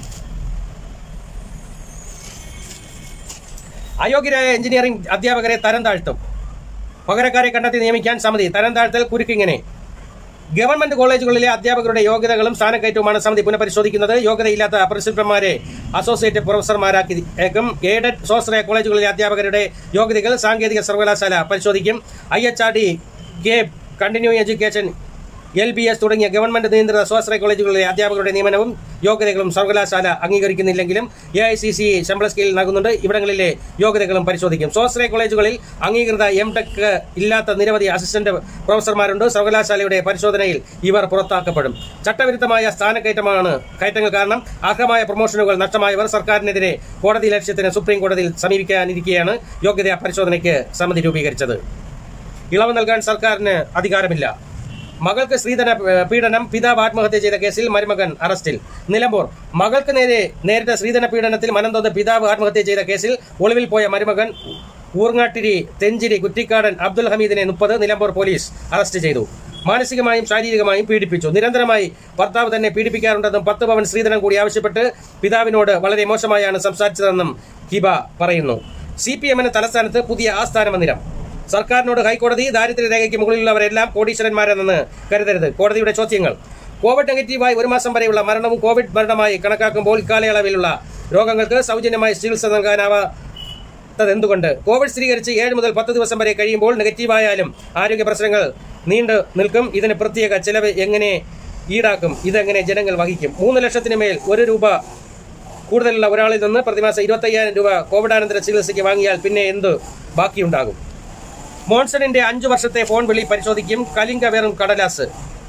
അയോഗ്യരായ എഞ്ചിനീയറിംഗ് അധ്യാപകരെ തരം താഴ്ത്തും പകരക്കാരെ കണ്ടെത്തി നിയമിക്കാൻ സമിതി തരം താഴ്ത്തൽ കുരുക്കിങ്ങനെ ഗവൺമെന്റ് കോളേജുകളിലെ അധ്യാപകരുടെ യോഗ്യതകളും സ്ഥാനക്കയറ്റവുമാണ് സമിതി പുനഃപരിശോധിക്കുന്നത് യോഗ്യതയില്ലാത്ത പ്രിൻസിപ്പൽമാരെ അസോസിയേറ്റ് പ്രൊഫസർമാരാക്കി ഏക്കും എയ്ഡഡ് സ്വാശ്രയ കോളേജുകളിലെ അധ്യാപകരുടെ യോഗ്യതകൾ സാങ്കേതിക സർവകലാശാല പരിശോധിക്കും I H R D K continue education L B S തുടങ്ങിയ ഗവൺമെന്റ് നിയന്ത്രിത സ്വാശ്രയ കോളേജുകളിലെ അധ്യാപകരുടെ നിയമനവും യോഗ്യതകളും സർവകലാശാല അംഗീകരിക്കുന്നില്ലെങ്കിലും എ ഐ സി സി ശമ്പള സ്കെയിൽ നൽകുന്നുണ്ട് ഇവിടങ്ങളിലെ യോഗ്യതകളും പരിശോധിക്കും സ്വാശ്രയ കോളേജുകളിൽ അംഗീകൃത എം ടെക് ഇല്ലാത്ത നിരവധി അസിസ്റ്റന്റ് പ്രൊഫസർമാരുണ്ട് സർവകലാശാലയുടെ പരിശോധനയിൽ ഇവർ പുറത്താക്കപ്പെടും ചട്ടവിരുദ്ധമായ സ്ഥാനക്കയറ്റമാണ് കയറ്റങ്ങൾ കാരണം അർഹമായ പ്രൊമോഷനുകൾ നഷ്ടമായവർ സർക്കാരിനെതിരെ കോടതി ലക്ഷ്യത്തിന് സുപ്രീം കോടതിയിൽ സമീപിക്കാനിരിക്കെയാണ് യോഗ്യതാ പരിശോധനയ്ക്ക് സമിതി രൂപീകരിച്ചത് ഇളവ് നൽകാൻ സർക്കാരിന് അധികാരമില്ല മകൾക്ക് സ്ത്രീധന ഏഹ്, പീഡനം പിതാവ് ആത്മഹത്യ ചെയ്ത കേസിൽ മരുമകൻ അറസ്റ്റിൽ നിലമ്പൂർ മകൾക്ക് നേരെ നേരിട്ട സ്ത്രീധന പീഡനത്തിൽ മനംതൊന്ന് പിതാവ് ആത്മഹത്യ ചെയ്ത കേസിൽ ഒളിവിൽ പോയ മരുമകൻ ഊർങ്ങാട്ടിരി തെഞ്ചിരി കുറ്റിക്കാടൻ അബ്ദുൽ ഹമീദിനെ മുപ്പത് നിലമ്പൂർ പോലീസ് അറസ്റ്റ് ചെയ്തു മാനസികമായും ശാരീരികമായും പീഡിപ്പിച്ചു നിരന്തരമായി ഭർത്താവ് തന്നെ പീഡിപ്പിക്കാറുണ്ടെന്നും പത്ത് പവൻ സ്ത്രീധനം കൂടി ആവശ്യപ്പെട്ട് പിതാവിനോട് വളരെ മോശമായാണ് സംസാരിച്ചതെന്നും ഹിബ പറയുന്നു സി പി എമ്മിന് തലസ്ഥാനത്ത് പുതിയ ആസ്ഥാന മന്ദിരം സർക്കാരിനോട് ഹൈക്കോടതി ദാരിദ്ര്യ രേഖയ്ക്ക് മുകളിലുള്ളവരെല്ലാം കോടീശ്വരന്മാരെന്ന് കരുതരുത് കോടതിയുടെ ചോദ്യങ്ങൾ കോവിഡ് നെഗറ്റീവായി ഒരു മാസം വരെയുള്ള മരണവും കോവിഡ് മരണമായി കണക്കാക്കുമ്പോൾ ഇക്കാലയളവിലുള്ള രോഗങ്ങൾക്ക് സൗജന്യമായി ചികിത്സ നൽകാനാവാത്തത് എന്തുകൊണ്ട് കോവിഡ് സ്ഥിരീകരിച്ച് ഏഴ് മുതൽ പത്ത് ദിവസം വരെ കഴിയുമ്പോൾ നെഗറ്റീവായാലും ആരോഗ്യ പ്രശ്നങ്ങൾ നീണ്ടു നിൽക്കും ഇതിന് പ്രത്യേക ചെലവ് എങ്ങനെ ഈടാക്കും ഇതെങ്ങനെ ജനങ്ങൾ വഹിക്കും മൂന്ന് ലക്ഷത്തിന് മേൽ ഒരു രൂപ കൂടുതലുള്ള ഒരാളിൽ നിന്ന് പ്രതിമാസം ഇരുപത്തയ്യായിരം രൂപ കോവിഡാനന്തര ചികിത്സയ്ക്ക് വാങ്ങിയാൽ പിന്നെ എന്ത് ബാക്കിയുണ്ടാകും മോൺസണിന്റെ അഞ്ചു വർഷത്തെ ഫോൺ വിളി പരിശോധിക്കും കലിംഗ വെറും കടലാസ്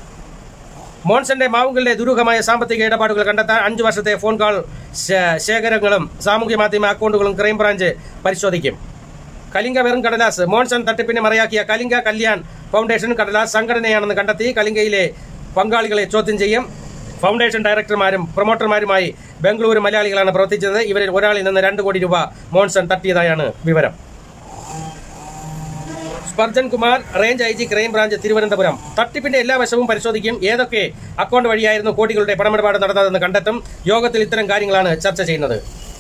മോൺസന്റെ മാവുകളുടെ ദുരൂഹമായ സാമ്പത്തിക ഇടപാടുകൾ കണ്ടെത്താൻ അഞ്ചു വർഷത്തെ ഫോൺ കോൾ ശേ- ശേഖരങ്ങളും സാമൂഹ്യ മാധ്യമ അക്കൗണ്ടുകളും ക്രൈംബ്രാഞ്ച് പരിശോധിക്കും കലിംഗ വെറും കടലാസ് മോൺസൺ തട്ടിപ്പിനെ മറയാക്കിയ കലിംഗ കല്യാൺ ഫൗണ്ടേഷൻ കടലാസ് സംഘടനയാണെന്ന് കണ്ടെത്തി കലിംഗയിലെ പങ്കാളികളെ ചോദ്യം ചെയ്യും ഫൗണ്ടേഷൻ ഡയറക്ടർമാരും പ്രൊമോട്ടർമാരുമായി ബംഗളൂരു മലയാളികളാണ് പ്രവർത്തിച്ചത് ഇവരിൽ ഒരാളിൽ നിന്ന് രണ്ട് കോടി രൂപ മോൺസൺ തട്ടിയതായാണ് വിവരം Sparjan Kumar range I G crime branch Thiruvananthapuram തട്ടിപ്പിന്റെ എല്ലാ വശവും പരിശോധിക്കും ഏതൊക്കെ അക്കൗണ്ട് വഴിയായിരുന്നു കോടികളുടെ പണമിടപാട് നടന്നതെന്ന് കണ്ടെത്തും യോഗത്തിൽ ഇത്തരം കാര്യങ്ങളാണ് ചർച്ച ചെയ്യുന്നത്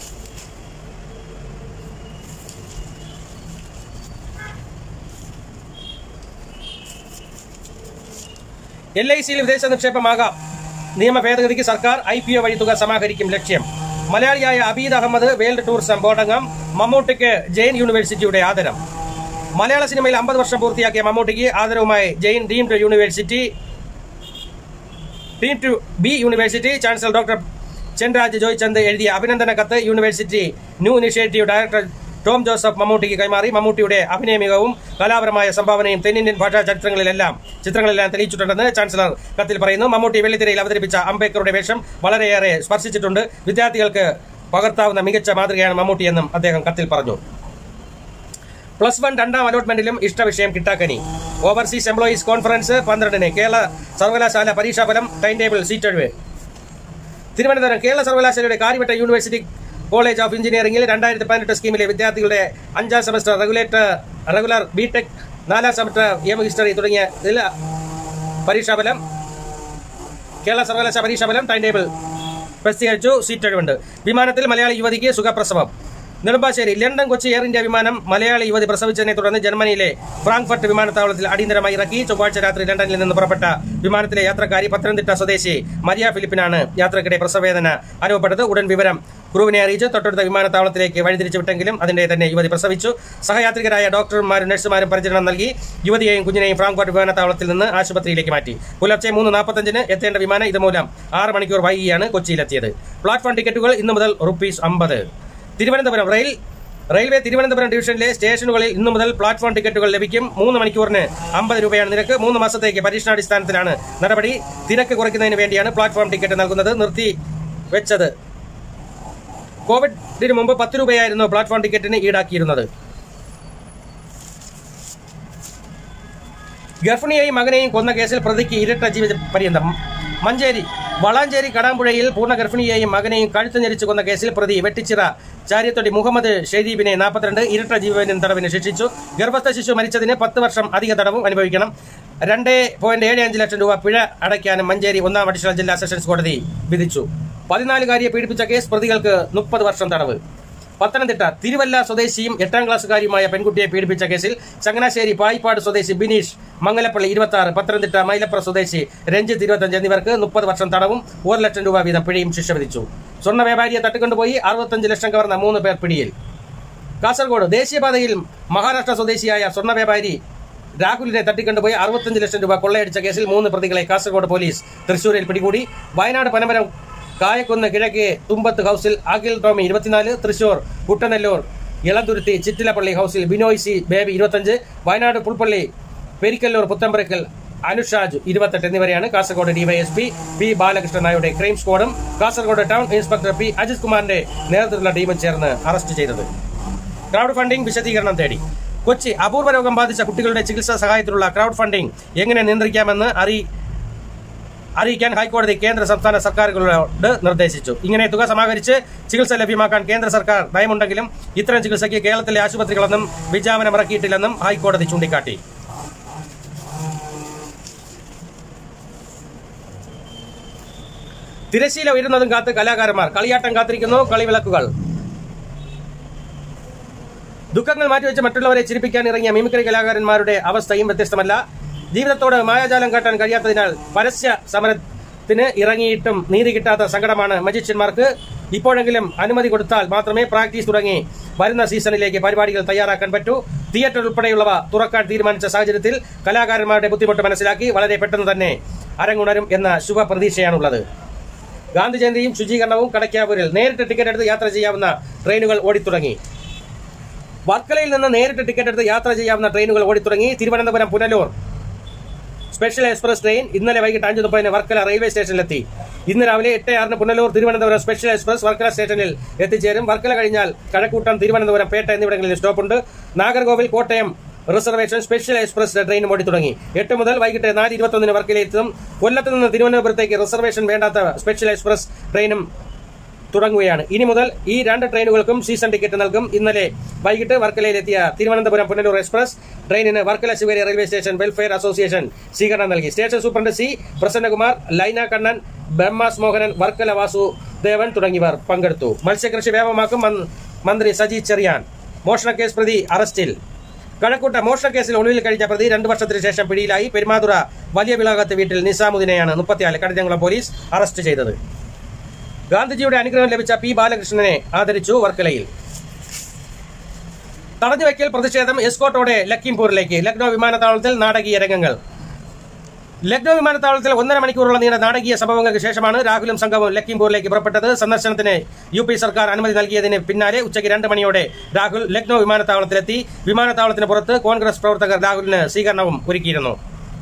എൽ ഐ സിയിൽ വിദേശ നിക്ഷേപമാകാം നിയമ ഭേദഗതിക്ക് സർക്കാർ ഐ പി ഒ വഴി തുക സമാഹരിക്കും ലക്ഷ്യം മലയാളിയായ അബീദ് അഹമ്മദ് വേൾഡ് ടൂറിസം ബോർഡംഗം മമ്മൂട്ടിക്ക് ജെയിൻ യൂണിവേഴ്സിറ്റിയുടെ ആദരം മലയാള സിനിമയിൽ അമ്പത് വർഷം പൂർത്തിയാക്കിയ മമ്മൂട്ടിക്ക് ആദരവുമായി Jain deemed university deemed to be university chancellor doctor Chenraj Joychand എഴുതിയ അഭിനന്ദന കത്ത് university new initiative director Tom Joseph മമ്മൂട്ടിക്ക് കൈമാറി മമ്മൂട്ടിയുടെ അഭിനയ മികവും കലാപരമായ സംഭാവനയും തെന്നിന്ത്യൻ ഭാഷാ ചരിത്രങ്ങളിലെല്ലാം ചിത്രങ്ങളെല്ലാം തെളിയിച്ചിട്ടുണ്ടെന്ന് ചാൻസലർ കത്തിൽ പറയുന്നു മമ്മൂട്ടി വെള്ളിത്തിരയിൽ അവതരിപ്പിച്ച അംബേദ്കറുടെ വേഷം വളരെയേറെ സ്പർശിച്ചിട്ടുണ്ട് വിദ്യാർത്ഥികൾക്ക് പകർത്താവുന്ന മികച്ച മാതൃകയാണ് മമ്മൂട്ടിയെന്നും അദ്ദേഹം കത്തിൽ പറഞ്ഞു പ്ലസ് വൺ രണ്ടാം അലോട്ട്മെന്റിലും ഇഷ്ടവിഷയം കിട്ടാക്കനി ഓവർസീസ് എംപ്ലോയീസ് കോൺഫറൻസ് പന്ത്രണ്ടിന് കേരള സർവകലാശാല പരീക്ഷാഫലം ടൈം ടേബിൾ സീറ്റ് ഒഴിവ് തിരുവനന്തപുരം കേരള സർവകലാശാലയുടെ കാര്യവട്ട യൂണിവേഴ്സിറ്റി കോളേജ് ഓഫ് എഞ്ചിനീയറിംഗിൽ രണ്ടായിരത്തി പതിനെട്ട് സ്കീമിലെ വിദ്യാർത്ഥികളുടെ അഞ്ചാം സെമസ്റ്റർ റെഗുലേറ്റർ റെഗുലർ ബിടെക് നാലാം സെമസ്റ്റർ എം ഹിസ്റ്ററി തുടങ്ങിയ ഇതിൽ പരീക്ഷാഫലം കേരള സർവകലാശാല പരീക്ഷാഫലം ടൈം ടേബിൾ പ്രസിദ്ധീകരിച്ചു സീറ്റ് ഒഴിവുണ്ട് വിമാനത്തിൽ മലയാളി യുവതിക്ക് സുഖപ്രസവം Nedumbassery London Kochi air India വിമാനം മലയാളി യുവതി പ്രസവിച്ചതിനെ തുടർന്ന് ജർമ്മനിയിലെ ഫ്രാങ്ക്ഫർട്ട് വിമാനത്താവളത്തിൽ അടിയന്തരമായി ഇറക്കി ചൊവ്വാഴ്ച രാത്രി ലണ്ടനിൽ നിന്ന് പുറപ്പെട്ട വിമാനത്തിലെ യാത്രക്കാരി പത്തനംതിട്ട സ്വദേശി മരിയ ഫിലിപ്പിനാണ് യാത്രക്കിടെ പ്രസവവേദന അനുഭവപ്പെട്ടത് ഉടൻ വിവരം ക്രൂവിനെ അറിയിച്ച് തൊട്ടടുത്ത വിമാനത്താവളത്തിലേക്ക് വഴിതിരിച്ചു വിട്ടെങ്കിലും അതിന്റെ തന്നെ യുവതി പ്രസവിച്ചു സഹയാത്രികരായ ഡോക്ടർമാരും നഴ്സുമാരും പരിചരണം നൽകി യുവതിയെയും കുഞ്ഞിനെയും ഫ്രാങ്ക്ഫർട്ട് വിമാനത്താവളത്തിൽ നിന്ന് ആശുപത്രിയിലേക്ക് മാറ്റി പുലർച്ചെ മൂന്ന് നാൽപ്പത്തഞ്ചിന് എത്തേണ്ട വിമാനം ഇതുമൂലം ആറ് മണിക്കൂർ വൈകിയാണ് കൊച്ചിയിലെത്തിയത് പ്ലാറ്റ്ഫോം ടിക്കറ്റുകൾ ഇന്നു മുതൽ റുപ്പീസ് അമ്പത് തിരുവനന്തപുരം റെയിൽ റെയിൽവേ തിരുവനന്തപുരം ഡിവിഷനിലെ സ്റ്റേഷനുകളിൽ ഇന്നു മുതൽ പ്ലാറ്റ്ഫോം ടിക്കറ്റുകൾ ലഭിക്കും മൂന്ന് മണിക്കൂറിന് അമ്പത് രൂപയാണ് നിരക്ക് മൂന്ന് മാസത്തേക്ക് പരീക്ഷണാടിസ്ഥാനത്തിലാണ് നടപടി തിരക്ക് കുറയ്ക്കുന്നതിന് വേണ്ടിയാണ് പ്ലാറ്റ്ഫോം ടിക്കറ്റ് നൽകുന്നത് നിർത്തി വെച്ചത് കോവിഡിന് മുമ്പ് പത്ത് രൂപയായിരുന്നു പ്ലാറ്റ്ഫോം ടിക്കറ്റിന് ഈടാക്കിയിരുന്നത് ഗർഭിണിയെയും മകനെയും കൊന്ന കേസിൽ പ്രതിക്ക് ഇരട്ട ജീവിത പര്യന്തം മഞ്ചേരി വളാഞ്ചേരി കടാമ്പുഴയിൽ പൂർണ്ണ ഗർഭിണിയെയും മകനെയും കഴുത്ത് ഞെരിച്ചു കൊന്ന കേസിൽ പ്രതി വെട്ടിച്ചിറ ചാരിയത്തൊടി മുഹമ്മദ് ഷെരീബിനെ നാൽപ്പത്തിരണ്ട് ഇരട്ട ജീവനും തടവിന് ശിക്ഷിച്ചു ഗർഭസ്ഥ ശിശു മരിച്ചതിന് പത്ത് വർഷം അധിക തടവും അനുഭവിക്കണം രണ്ട് പോയിന്റ് ഏഴ് അഞ്ച് ലക്ഷം രൂപ പിഴ അടയ്ക്കാനും മഞ്ചേരി ഒന്നാം അഡീഷണൽ ജില്ലാ സെഷൻസ് കോടതി വിധിച്ചു പതിനാലുകാരിയെ പീഡിപ്പിച്ച കേസ് പ്രതികൾക്ക് മുപ്പത് വർഷം തടവ് പത്തനംതിട്ട തിരുവല്ല സ്വദേശിയും എട്ടാം ക്ലാസ്സുകാരിയുമായ പെൺകുട്ടിയെ പീഡിപ്പിച്ച കേസിൽ ചങ്ങനാശ്ശേരി പായിപ്പാട് സ്വദേശി ബിനീഷ് മംഗലപ്പള്ളി ഇരുപത്തി ആറ് പത്തനംതിട്ട മൈലപ്ര സ്വദേശി രഞ്ജിത്ത് ഇരുപത്തഞ്ച് എന്നിവർക്ക് മുപ്പത് വർഷം തടവും ഒരു ലക്ഷം രൂപ വീതം പിഴയും ശിക്ഷ വിധിച്ചു സ്വർണ്ണ വ്യാപാരിയെ തട്ടിക്കൊണ്ടുപോയി അറുപത്തഞ്ച് ലക്ഷം കവർന്ന മൂന്ന് പേർ പിടിയിൽ കാസർഗോഡ് ദേശീയപാതയിൽ മഹാരാഷ്ട്ര സ്വദേശിയായ സ്വർണ്ണ വ്യാപാരി രാഹുലിനെ തട്ടിക്കൊണ്ടുപോയി അറുപത്തഞ്ച് ലക്ഷം രൂപ കൊള്ളയടിച്ച കേസിൽ മൂന്ന് പ്രതികളെ കാസർഗോഡ് പോലീസ് തൃശൂരിൽ പിടികൂടി വയനാട് പനമരം കായക്കുന്ന് കിഴക്കേ തുമ്പത്ത് ഹൌസിൽ അഖിൽ ടോമി ഇരുപത്തിനാല് തൃശൂർ കുട്ടനെല്ലൂർ ഇളന്തുരുത്തി ചിറ്റിലപ്പള്ളി ഹൌസിൽ ബിനോയ് സി ബേബി ഇരുപത്തഞ്ച് വയനാട് പുൽപ്പള്ളി പെരിക്കല്ലൂർ പുത്തമ്പരക്കൽ അനുഷാജ് ഇരുപത്തെട്ട് എന്നിവരെയാണ് കാസർഗോഡ് ഡിവൈഎസ്പി പി ബാലകൃഷ്ണൻ നായരുടെ ക്രൈം സ്ക്വാഡും Kasaragod town inspector P Ajith കുമാറിന്റെ നേതൃത്വത്തിലുള്ള ടീമും ചേർന്ന് അറസ്റ്റ് ചെയ്തത് ക്രൗഡ് ഫണ്ടിംഗ് വിശദീകരണം തേടി കൊച്ചി അപൂർവ രോഗം ബാധിച്ച കുട്ടികളുടെ ചികിത്സാ സഹായത്തിലുള്ള ക്രൗഡ് ഫണ്ടിംഗ് എങ്ങനെ നിയന്ത്രിക്കാമെന്ന് അറി അറിയിക്കാൻ ഹൈക്കോടതി കേന്ദ്ര സംസ്ഥാന സർക്കാരുകളോട് നിർദ്ദേശിച്ചു ഇങ്ങനെ തുക സമാഹരിച്ച് ചികിത്സ ലഭ്യമാക്കാൻ കേന്ദ്ര സർക്കാർ നയമുണ്ടെങ്കിലും ഇത്തരം ചികിത്സയ്ക്ക് കേരളത്തിലെ ആശുപത്രികളൊന്നും വിജ്ഞാപനം ഇറക്കിയിട്ടില്ലെന്നും ഹൈക്കോടതി ചൂണ്ടിക്കാട്ടി തിരശീല ഉയരുന്നതും കാത്ത് കലാകാരന്മാർ കളിയാട്ടം കാത്തിരിക്കുന്നു കളിവിളക്കുകൾ ദുഃഖങ്ങൾ മാറ്റിവെച്ച് മറ്റുള്ളവരെ ചിരിപ്പിക്കാൻ ഇറങ്ങിയ മിമിക്രി കലാകാരന്മാരുടെ അവസ്ഥയും വ്യത്യസ്തമല്ല ജീവിതത്തോട് മായാജാലം കാട്ടാൻ കഴിയാത്തതിനാൽ പരസ്യ സമരത്തിന് ഇറങ്ങിയിട്ടും നീതി കിട്ടാത്ത സങ്കടമാണ് മജിഷ്യന്മാർക്ക് ഇപ്പോഴെങ്കിലും അനുമതി കൊടുത്താൽ മാത്രമേ പ്രാക്ടീസ് തുടങ്ങി വരുന്ന സീസണിലേക്ക് പരിപാടികൾ തയ്യാറാക്കാൻ പറ്റൂ തിയേറ്റർ ഉൾപ്പെടെയുള്ളവ തുറക്കാൻ തീരുമാനിച്ച സാഹചര്യത്തിൽ കലാകാരന്മാരുടെ ബുദ്ധിമുട്ട് മനസ്സിലാക്കി വളരെ പെട്ടെന്ന് തന്നെ അരങ്ങുണരും എന്ന ശുഭ പ്രതീക്ഷയാണുള്ളത് ഗാന്ധി ജയന്തിയും ശുചീകരണവും കടയ്ക്കാവൂരിൽ നേരിട്ട് ടിക്കറ്റ് എടുത്ത് യാത്ര ചെയ്യാവുന്ന ട്രെയിനുകൾ ഓടിത്തുടങ്ങി വർക്കലയിൽ നിന്ന് നേരിട്ട് ടിക്കറ്റ് എടുത്ത് യാത്ര ചെയ്യാവുന്ന ട്രെയിനുകൾ ഓടിത്തുടങ്ങി Thiruvananthapuram Punalur special express train ഇന്നലെ വൈകിട്ട് അഞ്ച് മുപ്പതിന് വർക്കല റെയിൽവേ സ്റ്റേഷനിലെത്തി ഇന്ന് രാവിലെ എട്ട് ആറിന് പുനലൂർ തിരുവനന്തപുരം സ്പെഷ്യൽ എക്സ്പ്രസ് വർക്കല സ്റ്റേഷനിൽ എത്തിച്ചേരും വർക്കല കഴിഞ്ഞാൽ കഴക്കൂട്ടം തിരുവനന്തപുരം പേട്ട എന്നിവിടങ്ങളിൽ സ്റ്റോപ്പുണ്ട് Nagercoil Kottayam reservation special express ട്രെയിനും ഓടി തുടങ്ങി എട്ട് മുതൽ വൈകിട്ട് നാല് ഇരുപത്തൊന്നിന് വർക്കലയെത്തും കൊല്ലത്ത് നിന്ന് തിരുവനന്തപുരത്തേക്ക് റിസർവേഷൻ വേണ്ടാത്ത സ്പെഷ്യൽ എക്സ്പ്രസ് ട്രെയിനും തുടങ്ങുകയാണ് ഇനി മുതൽ ഈ രണ്ട് ട്രെയിനുകൾക്കും സീസൺ ടിക്കറ്റ് നൽകും ഇന്നലെ വൈകിട്ട് വർക്കലയിലെത്തിയ തിരുവനന്തപുരം പുനലൂർ എക്സ്പ്രസ് ട്രെയിനിന് Varkala Sivagiri railway station welfare association സ്വീകരണം നൽകി station superintendent C Prasannakumar Laina Kannan ബ്രഹ്മാസ് മോഹനൻ വർക്കല വാസുദേവൻ തുടങ്ങിയവർ പങ്കെടുത്തു മത്സ്യകൃഷി വ്യാപകമാക്കും മൻ- മന്ത്രി സജി ചെറിയാൻ മോഷണക്കേസ് പ്രതി അറസ്റ്റിൽ കഴക്കൂട്ട മോഷണക്കേസിൽ ഒളിവിൽ കഴിഞ്ഞ പ്രതി രണ്ടു വർഷത്തിന് ശേഷം പിടിയിലായി പെരുമാതുറ വലിയ വിളാകത്ത് വീട്ടിൽ നിസാമുദ്ദീനെയാണ് മുപ്പത്തിനാല് കടിഞ്ഞംകുളം പോലീസ് അറസ്റ്റ് ചെയ്തത് ഗാന്ധിജിയുടെ അനുഗ്രഹം ലഭിച്ച പി ബാലകൃഷ്ണനെ ആദരിച്ചു വർക്കലയിൽ തടഞ്ഞുവെക്കൽ പ്രതിഷേധം എസ്കോട്ടോടെ ലക്കിംപൂരിലേക്ക് ലക്നൌ വിമാനത്താവളത്തിൽ നാടകീയ രംഗങ്ങൾ ലക്നൌ വിമാനത്താവളത്തിൽ ഒന്നര മണിക്കൂറോളം നീണ്ട നാടകീയ സംഭവങ്ങൾക്ക് ശേഷമാണ് രാഹുലും സംഘവും ലക്കിംപൂരിലേക്ക് പുറപ്പെട്ടത് സന്ദർശനത്തിന് യു പി സർക്കാർ അനുമതി നൽകിയതിന് പിന്നാലെ ഉച്ചയ്ക്ക് രണ്ട് മണിയോടെ രാഹുൽ ലക്നൌ വിമാനത്താവളത്തിലെത്തി വിമാനത്താവളത്തിന് പുറത്ത് കോൺഗ്രസ് പ്രവർത്തകർ രാഹുലിന് സ്വീകരണവും ഒരുക്കിയിരുന്നു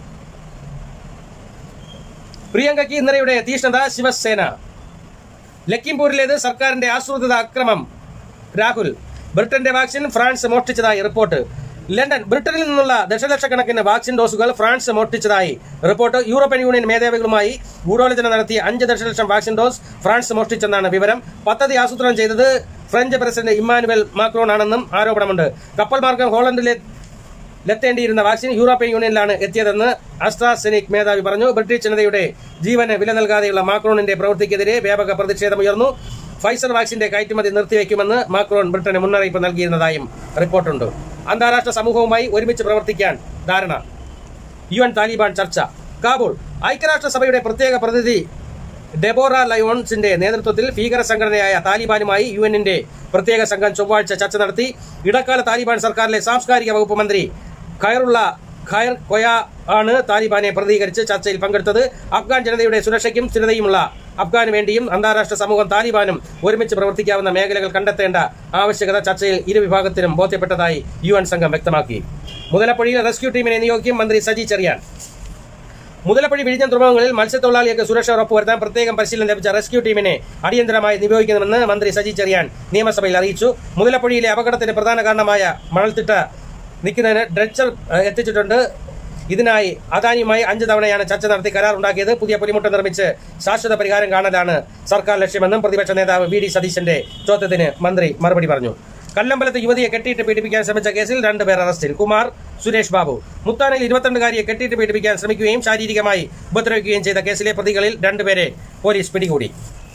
പ്രിയങ്കയ്ക്ക് ഇന്നലെയുടെ തീഷ്ണത ശിവസേന ലക്കിംപൂരിലേത് സർക്കാരിന്റെ ആസൂത്രിത അക്രമം രാഹുൽ ബ്രിട്ടന്റെ വാക്സിൻ ഫ്രാൻസ് മോഷ്ടിച്ചതായി റിപ്പോർട്ട് ലണ്ടൻ ബ്രിട്ടനിൽ നിന്നുള്ള ദശലക്ഷക്കണക്കിന് വാക്സിൻ ഡോസുകൾ ഫ്രാൻസ് മോഷ്ടിച്ചതായി റിപ്പോർട്ട് യൂറോപ്യൻ യൂണിയൻ മേധാവികളുമായി ഗൂഢാലോചന നടത്തിയ അഞ്ച് ദശലക്ഷം വാക്സിൻ ഡോസ് ഫ്രാൻസ് മോഷ്ടിച്ചെന്നാണ് വിവരം പദ്ധതി ആസൂത്രണം ചെയ്തത് ഫ്രഞ്ച് പ്രസിഡന്റ് ഇമ്മാനുവൽ മാക്രോൺ ആണെന്നും ആരോപണമുണ്ട് കപ്പൽ മാർഗം ഹോളണ്ടിലെ ലെത്തേണ്ടിയിരുന്ന വാക്സിൻ യൂറോപ്യൻ യൂണിയനിലാണ് എത്തിയതെന്ന് അസ്ട്രാസെനിക് മേധാവി പറഞ്ഞു ബ്രിട്ടീഷ് ജനതയുടെ ജീവന് വില നൽകാതെയുള്ള മാക്രോണിന്റെ പ്രവൃത്തിക്കെതിരെ വ്യാപക പ്രതിഷേധമുയർന്നു ഫൈസർ വാക്സിന്റെ കയറ്റുമതി നിർത്തിവെക്കുമെന്ന് മാക്രോൺ ബ്രിട്ടന് മുന്നറിയിപ്പ് നൽകിയിരുന്നതായും റിപ്പോർട്ടുണ്ട് അന്താരാഷ്ട്ര സമൂഹവുമായി ഒരുമിച്ച് പ്രവർത്തിക്കാൻ ധാരണ യു എൻ താലിബാൻ ചർച്ച കാബൂൾ ഐക്യരാഷ്ട്രസഭയുടെ പ്രത്യേക പ്രതിനിധി ഡെബോറ ലയോൺസിന്റെ നേതൃത്വത്തിൽ ഭീകര സംഘടനയായ താലിബാനുമായി യു എന്നിന്റെ പ്രത്യേക സംഘം ചൊവ്വാഴ്ച ചർച്ച നടത്തി ഇടക്കാല താലിബാൻ സർക്കാരിലെ സാംസ്കാരിക വകുപ്പ് മന്ത്രി ഖൈറുള്ള ഖൈർ കൊയ ആണ് താലിബാനെ പ്രതികരിച്ച് ചർച്ചയിൽ പങ്കെടുത്തത് അഫ്ഗാൻ ജനതയുടെ സുരക്ഷയ്ക്കും സ്ഥിരതയുമുള്ള അഫ്ഗാന് വേണ്ടിയും അന്താരാഷ്ട്ര സമൂഹം താലിബാനും ഒരുമിച്ച് പ്രവർത്തിക്കാവുന്ന മേഖലകൾ കണ്ടെത്തേണ്ട ആവശ്യകത ചർച്ചയിൽ ഇരു വിഭാഗത്തിനും ബോധ്യപ്പെട്ടതായി യു എൻ സംഘം വ്യക്തമാക്കി മുതലപ്പുഴയിൽ റെസ്ക്യൂ ടീമിനെ നിയോഗിക്കും മന്ത്രി സജി ചെറിയാൻ മുതലപ്പള്ളി വിഴിഞ്ഞം തുറമുഖങ്ങളിൽ മത്സ്യത്തൊഴിലാളികൾക്ക് സുരക്ഷ ഉറപ്പുവരുത്താൻ പ്രത്യേകം പരിശീലനം ലഭിച്ച റെസ്ക്യൂ ടീമിനെ അടിയന്തരമായി നിയോഗിക്കണമെന്ന് മന്ത്രി സജി ചെറിയാൻ നിയമസഭയിൽ അറിയിച്ചു മുതലപ്പള്ളിയിലെ അപകടത്തിന് പ്രധാന കാരണമായ മണൽത്തിട്ട നിൽക്കുന്നതിന് ഡ്രച്ചർ ഏഹ്, എത്തിച്ചിട്ടുണ്ട് ഇതിനായി അദാനിയുമായി അഞ്ച് തവണയാണ് ചർച്ച നടത്തി കരാർ ഉണ്ടാക്കിയത് പുതിയ പുലിമുട്ട നിർമ്മിച്ച് ശാശ്വത പരിഹാരം കാണലാണ് സർക്കാർ ലക്ഷ്യമെന്നും പ്രതിപക്ഷ നേതാവ് വി ഡി സതീശന്റെ ചോദ്യത്തിന് മന്ത്രി മറുപടി പറഞ്ഞു കല്ലമ്പലത്ത് യുവതിയെ കെട്ടിയിട്ട് പീഡിപ്പിക്കാൻ ശ്രമിച്ച കേസിൽ രണ്ടുപേർ അറസ്റ്റിൽ കുമാർ സുരേഷ് ബാബു മുത്താനയിൽ ഇരുപത്തിരണ്ടുകാരിയെ കെട്ടിയിട്ട് പീഡിപ്പിക്കാൻ ശ്രമിക്കുകയും ശാരീരികമായി ഉപദ്രവിക്കുകയും ചെയ്ത കേസിലെ പ്രതികളിൽ രണ്ടുപേരെ പോലീസ് പിടികൂടി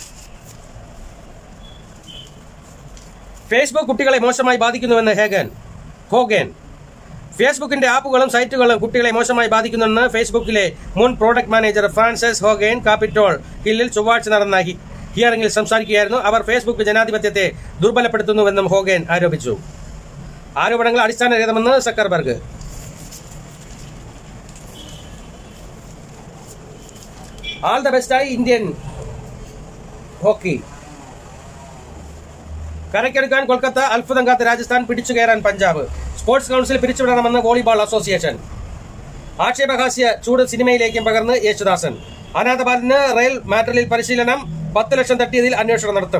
ഫേസ്ബുക്ക് കുട്ടികളെ മോശമായി ബാധിക്കുന്നുവെന്ന് ഹേഗൻ ഹോഗൻ ഫേസ്ബുക്കിന്റെ ആപ്പുകളും സൈറ്റുകളും കുട്ടികളെ മോശമായി ബാധിക്കുന്നുവെന്ന് ഫേസ്ബുക്കിലെ മുൻ product manager Frances Haugen Capitol ഹില്ലിൽ ചൊവ്വാഴ്ച നടന്ന ഹി- ഹിയറിംഗിൽ സംസാരിക്കുകയായിരുന്നു അവർ ഫേസ്ബുക്ക് ജനാധിപത്യത്തെ ദുർബലപ്പെടുത്തുന്നുവെന്നും ഹോഗൻ ആരോപിച്ചു ആരോപണങ്ങൾ അടിസ്ഥാനരഹിതമെന്ന് സക്കർബർഗ് ആൾ ദ ബെസ്റ്റായി ഇന്ത്യൻ ഹോക്കി കരയ്ക്കെടുക്കാൻ കൊൽക്കത്ത അത്ഭുതം കാത്ത് രാജസ്ഥാൻ പിടിച്ചു കയറാൻ പഞ്ചാബ് സ്പോർട്സ് കൗൺസിൽ പിരിച്ചുവിടണമെന്ന് വോളിബോൾ അസോസിയേഷൻ ആക്ഷേപഹാസ്യ ചൂട് സിനിമയിലേക്കും പകർന്ന് യേശുദാസൻ അനാഥബാലിന് റയൽ മാറ്ററിൽ പരിശീലനം പത്ത് ലക്ഷം തട്ടിയതിൽ അന്വേഷണം നടത്തും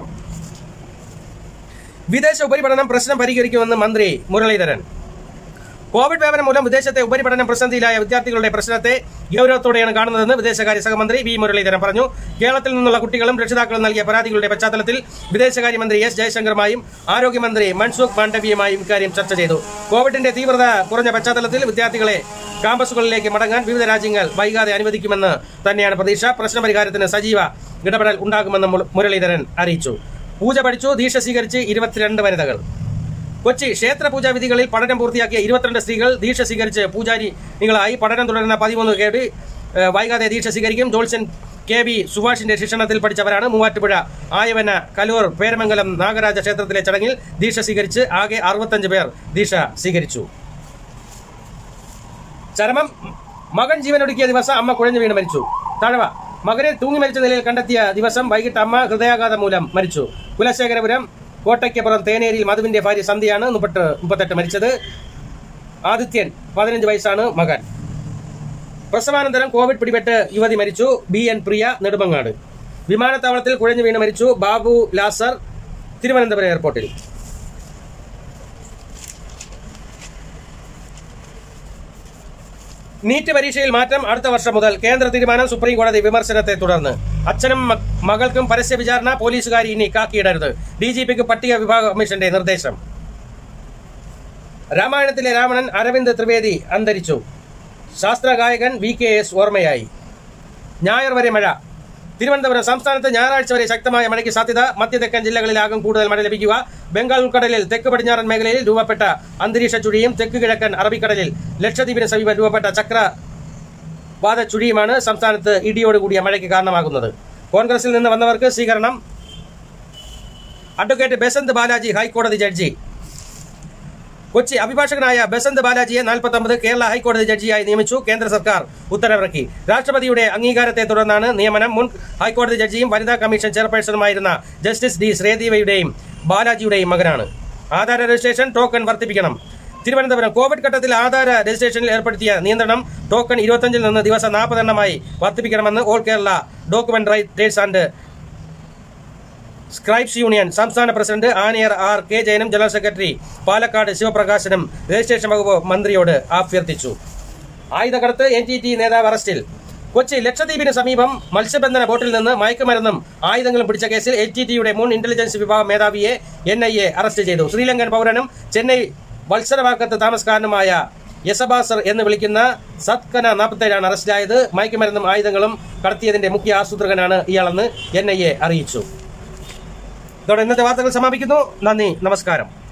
വിദേശ ഉപരിപഠനം പ്രശ്നം പരിഹരിക്കുമെന്ന് മന്ത്രി മുരളീധരൻ കോവിഡ് വ്യാപനം മൂലം വിദേശത്തെ ഉപരിപഠനം പ്രതിസന്ധിയിലായ വിദ്യാർത്ഥികളുടെ പ്രശ്നത്തെ ഗൗരവത്തോടെയാണ് കാണുന്നതെന്ന് വിദേശകാര്യ സഹമന്ത്രി വി മുരളീധരൻ പറഞ്ഞു കേരളത്തിൽ നിന്നുള്ള കുട്ടികളും രക്ഷിതാക്കളും നൽകിയ പരാതികളുടെ പശ്ചാത്തലത്തിൽ വിദേശകാര്യമന്ത്രി എസ് ജയശങ്കറുമായും ആരോഗ്യമന്ത്രി മൻസുഖ് മാണ്ഡവ്യയുമായും ഇക്കാര്യം ചർച്ച ചെയ്തു കോവിഡിന്റെ തീവ്രത കുറഞ്ഞ പശ്ചാത്തലത്തിൽ വിദ്യാർത്ഥികളെ ക്യാമ്പസുകളിലേക്ക് മടങ്ങാൻ വിവിധ രാജ്യങ്ങൾ വൈകാതെ അനുവദിക്കുമെന്ന് തന്നെയാണ് പ്രതീക്ഷ പ്രശ്നപരിഹാരത്തിന് സജീവ ഇടപെടൽ ഉണ്ടാകുമെന്ന് മുര- മുരളീധരൻ അറിയിച്ചു പൂജ പഠിച്ചു ദീക്ഷ സ്വീകരിച്ച് ഇരുപത്തിരണ്ട് വനിതകൾ കൊച്ചി ക്ഷേത്ര പൂജാവിധികളിൽ പഠനം പൂർത്തിയാക്കിയ ഇരുപത്തിരണ്ട് സ്ത്രീകൾ ദീക്ഷ സ്വീകരിച്ച് പൂജാരികളായി പഠനം തുടരുന്ന പതിമൂന്ന് കേടി ഏഹ്, വൈകാതെ ദീക്ഷ സ്വീകരിക്കും ജോൾസൻ കെ ബി സുഭാഷിന്റെ ശിക്ഷണത്തിൽ പഠിച്ചവരാണ് മൂവാറ്റുപുഴ ആയവന കലൂർ പേരമംഗലം നാഗരാജ ക്ഷേത്രത്തിലെ ചടങ്ങിൽ ദീക്ഷ സ്വീകരിച്ച് ആകെ അറുപത്തഞ്ച് പേർ ദീക്ഷ സ്വീകരിച്ചു ചരമം മകൻ ജീവനൊടുക്കിയ ദിവസം അമ്മ കുഴഞ്ഞു വീണ് മരിച്ചു തഴവ മകനെ തൂങ്ങി മരിച്ച നിലയിൽ കണ്ടെത്തിയ ദിവസം വൈകിട്ട് അമ്മ ഹൃദയാഘാതം മൂലം മരിച്ചു കുലശേഖരപുരം കോട്ടയ്ക്കപ്പുറം തേനേരിയിൽ മധുവിന്റെ ഭാര്യ സന്ധ്യയാണ് മുപ്പട്ട് മുപ്പത്തെട്ട് മരിച്ചത് ആദിത്യൻ പതിനഞ്ച് വയസ്സാണ് മകൻ പ്രസവാനന്തരം കോവിഡ് പിടിപെട്ട് യുവതി മരിച്ചു ബി എൻ പ്രിയ നെടുമങ്ങാട് വിമാനത്താവളത്തിൽ കുഴഞ്ഞു വീണ് മരിച്ചു ബാബു ലാസർ തിരുവനന്തപുരം എയർപോർട്ടിൽ നീറ്റ് പരീക്ഷയിൽ മാറ്റം അടുത്ത വർഷം മുതൽ കേന്ദ്ര തീരുമാനം സുപ്രീം കോടതി വിമർശനത്തെ തുടർന്ന് അച്ഛനും മ- മകൾക്കും പരസ്യ വിചാരണ പോലീസുകാരി ഇനി കാക്കിയിടരുത് ഡി ജി പിക്ക് പട്ടിക വിഭാഗ കമ്മീഷന്റെ നിർദ്ദേശം രാമായണത്തിലെ രാവണൻ അരവിന്ദ് ത്രിവേദി അന്തരിച്ചു ശാസ്ത്രഗായകൻ വി കെ എസ് ഓർമ്മയായി ഞായർ വരെ മഴ തിരുവനന്തപുരം സംസ്ഥാനത്ത് ഞായറാഴ്ച വരെ ശക്തമായ മഴയ്ക്ക് സാധ്യത മധ്യതെക്കൻ ജില്ലകളിലാകും കൂടുതൽ മഴ ലഭിക്കുക ബംഗാൾ ഉൾക്കടലിൽ തെക്ക് പടിഞ്ഞാറൻ മേഖലയിൽ രൂപപ്പെട്ട അന്തരീക്ഷ ചുഴിയും തെക്ക് കിഴക്കൻ അറബിക്കടലിൽ ലക്ഷദ്വീപിന് സമീപം രൂപപ്പെട്ട ചക്ര വാദ ചുഴിയുമാണ് സംസ്ഥാനത്ത് ഇടിയോടുകൂടിയ മഴയ്ക്ക് കാരണമാകുന്നത് കോൺഗ്രസിൽ നിന്ന് വന്നവർക്ക് സ്വീകരണം അഡ്വക്കേറ്റ് ബസന്ത് ബാലാജി ഹൈക്കോടതി ജഡ്ജി കൊച്ചി അഭിഭാഷകനായ ബസന്ത് ബാലാജിയെ നാൽപ്പത്തൊമ്പത് കേരള ഹൈക്കോടതി ജഡ്ജിയായി നിയമിച്ചു കേന്ദ്ര സർക്കാർ ഉത്തരവിറക്കി രാഷ്ട്രപതിയുടെ അംഗീകാരത്തെ തുടർന്നാണ് നിയമനം മുൻ ഹൈക്കോടതി ജഡ്ജിയും വനിതാ കമ്മീഷൻ ചെയർപേഴ്സണുമായിരുന്ന ജസ്റ്റിസ് ഡി ശ്രീദേവിയുടെയും ബാലാജിയുടെയും മകനാണ് ആധാര രജിസ്ട്രേഷൻ ടോക്കൺ വർദ്ധിപ്പിക്കണം തിരുവനന്തപുരം കോവിഡ് ഘട്ടത്തിൽ ആധാര രജിസ്ട്രേഷനിൽ ഏർപ്പെടുത്തിയ നിയന്ത്രണം ടോക്കൺ ഇരുപത്തഞ്ചിൽ നിന്ന് ദിവസം നാൽപ്പതെണ്ണമായി വർദ്ധിപ്പിക്കണമെന്ന് all Kerala document writers and scribes union സംസ്ഥാന പ്രസിഡന്റ് ആനിയർ ആർ കെ ജയനും ജനറൽ സെക്രട്ടറി പാലക്കാട് ശിവപ്രകാശനും രജിസ്ട്രേഷൻ വകുപ്പ് മന്ത്രിയോട് അഭ്യർത്ഥിച്ചു ആയുധകടത്ത് എൻ ടി ടി നേതാവ് അറസ്റ്റിൽ കൊച്ചി ലക്ഷദ്വീപിന് സമീപം മത്സ്യബന്ധന ബോട്ടിൽ നിന്ന് മയക്കുമരുന്നും ആയുധങ്ങളും പിടിച്ച കേസിൽ എൻ ടി ടിയുടെ മുൻ ഇന്റലിജൻസ് വിഭാഗം മേധാവിയെ എൻ ഐ എ അറസ്റ്റ് ചെയ്തു ശ്രീലങ്കൻ പൗരനും ചെന്നൈ വത്സരവാക്കത്ത് താമസക്കാരനുമായ യസബാസർ എന്ന് വിളിക്കുന്ന സത്കന നാൽപ്പത്തേഴാണ് അറസ്റ്റിലായത് മയക്കുമരുന്നും ആയുധങ്ങളും കടത്തിയതിന്റെ മുഖ്യ ആസൂത്രകനാണ് ഇയാളെന്ന് എൻ ഐ എ അറിയിച്ചു ഇതോടെ ഇന്നത്തെ വാർത്തകൾ സമാപിക്കുന്നു നന്ദി നമസ്കാരം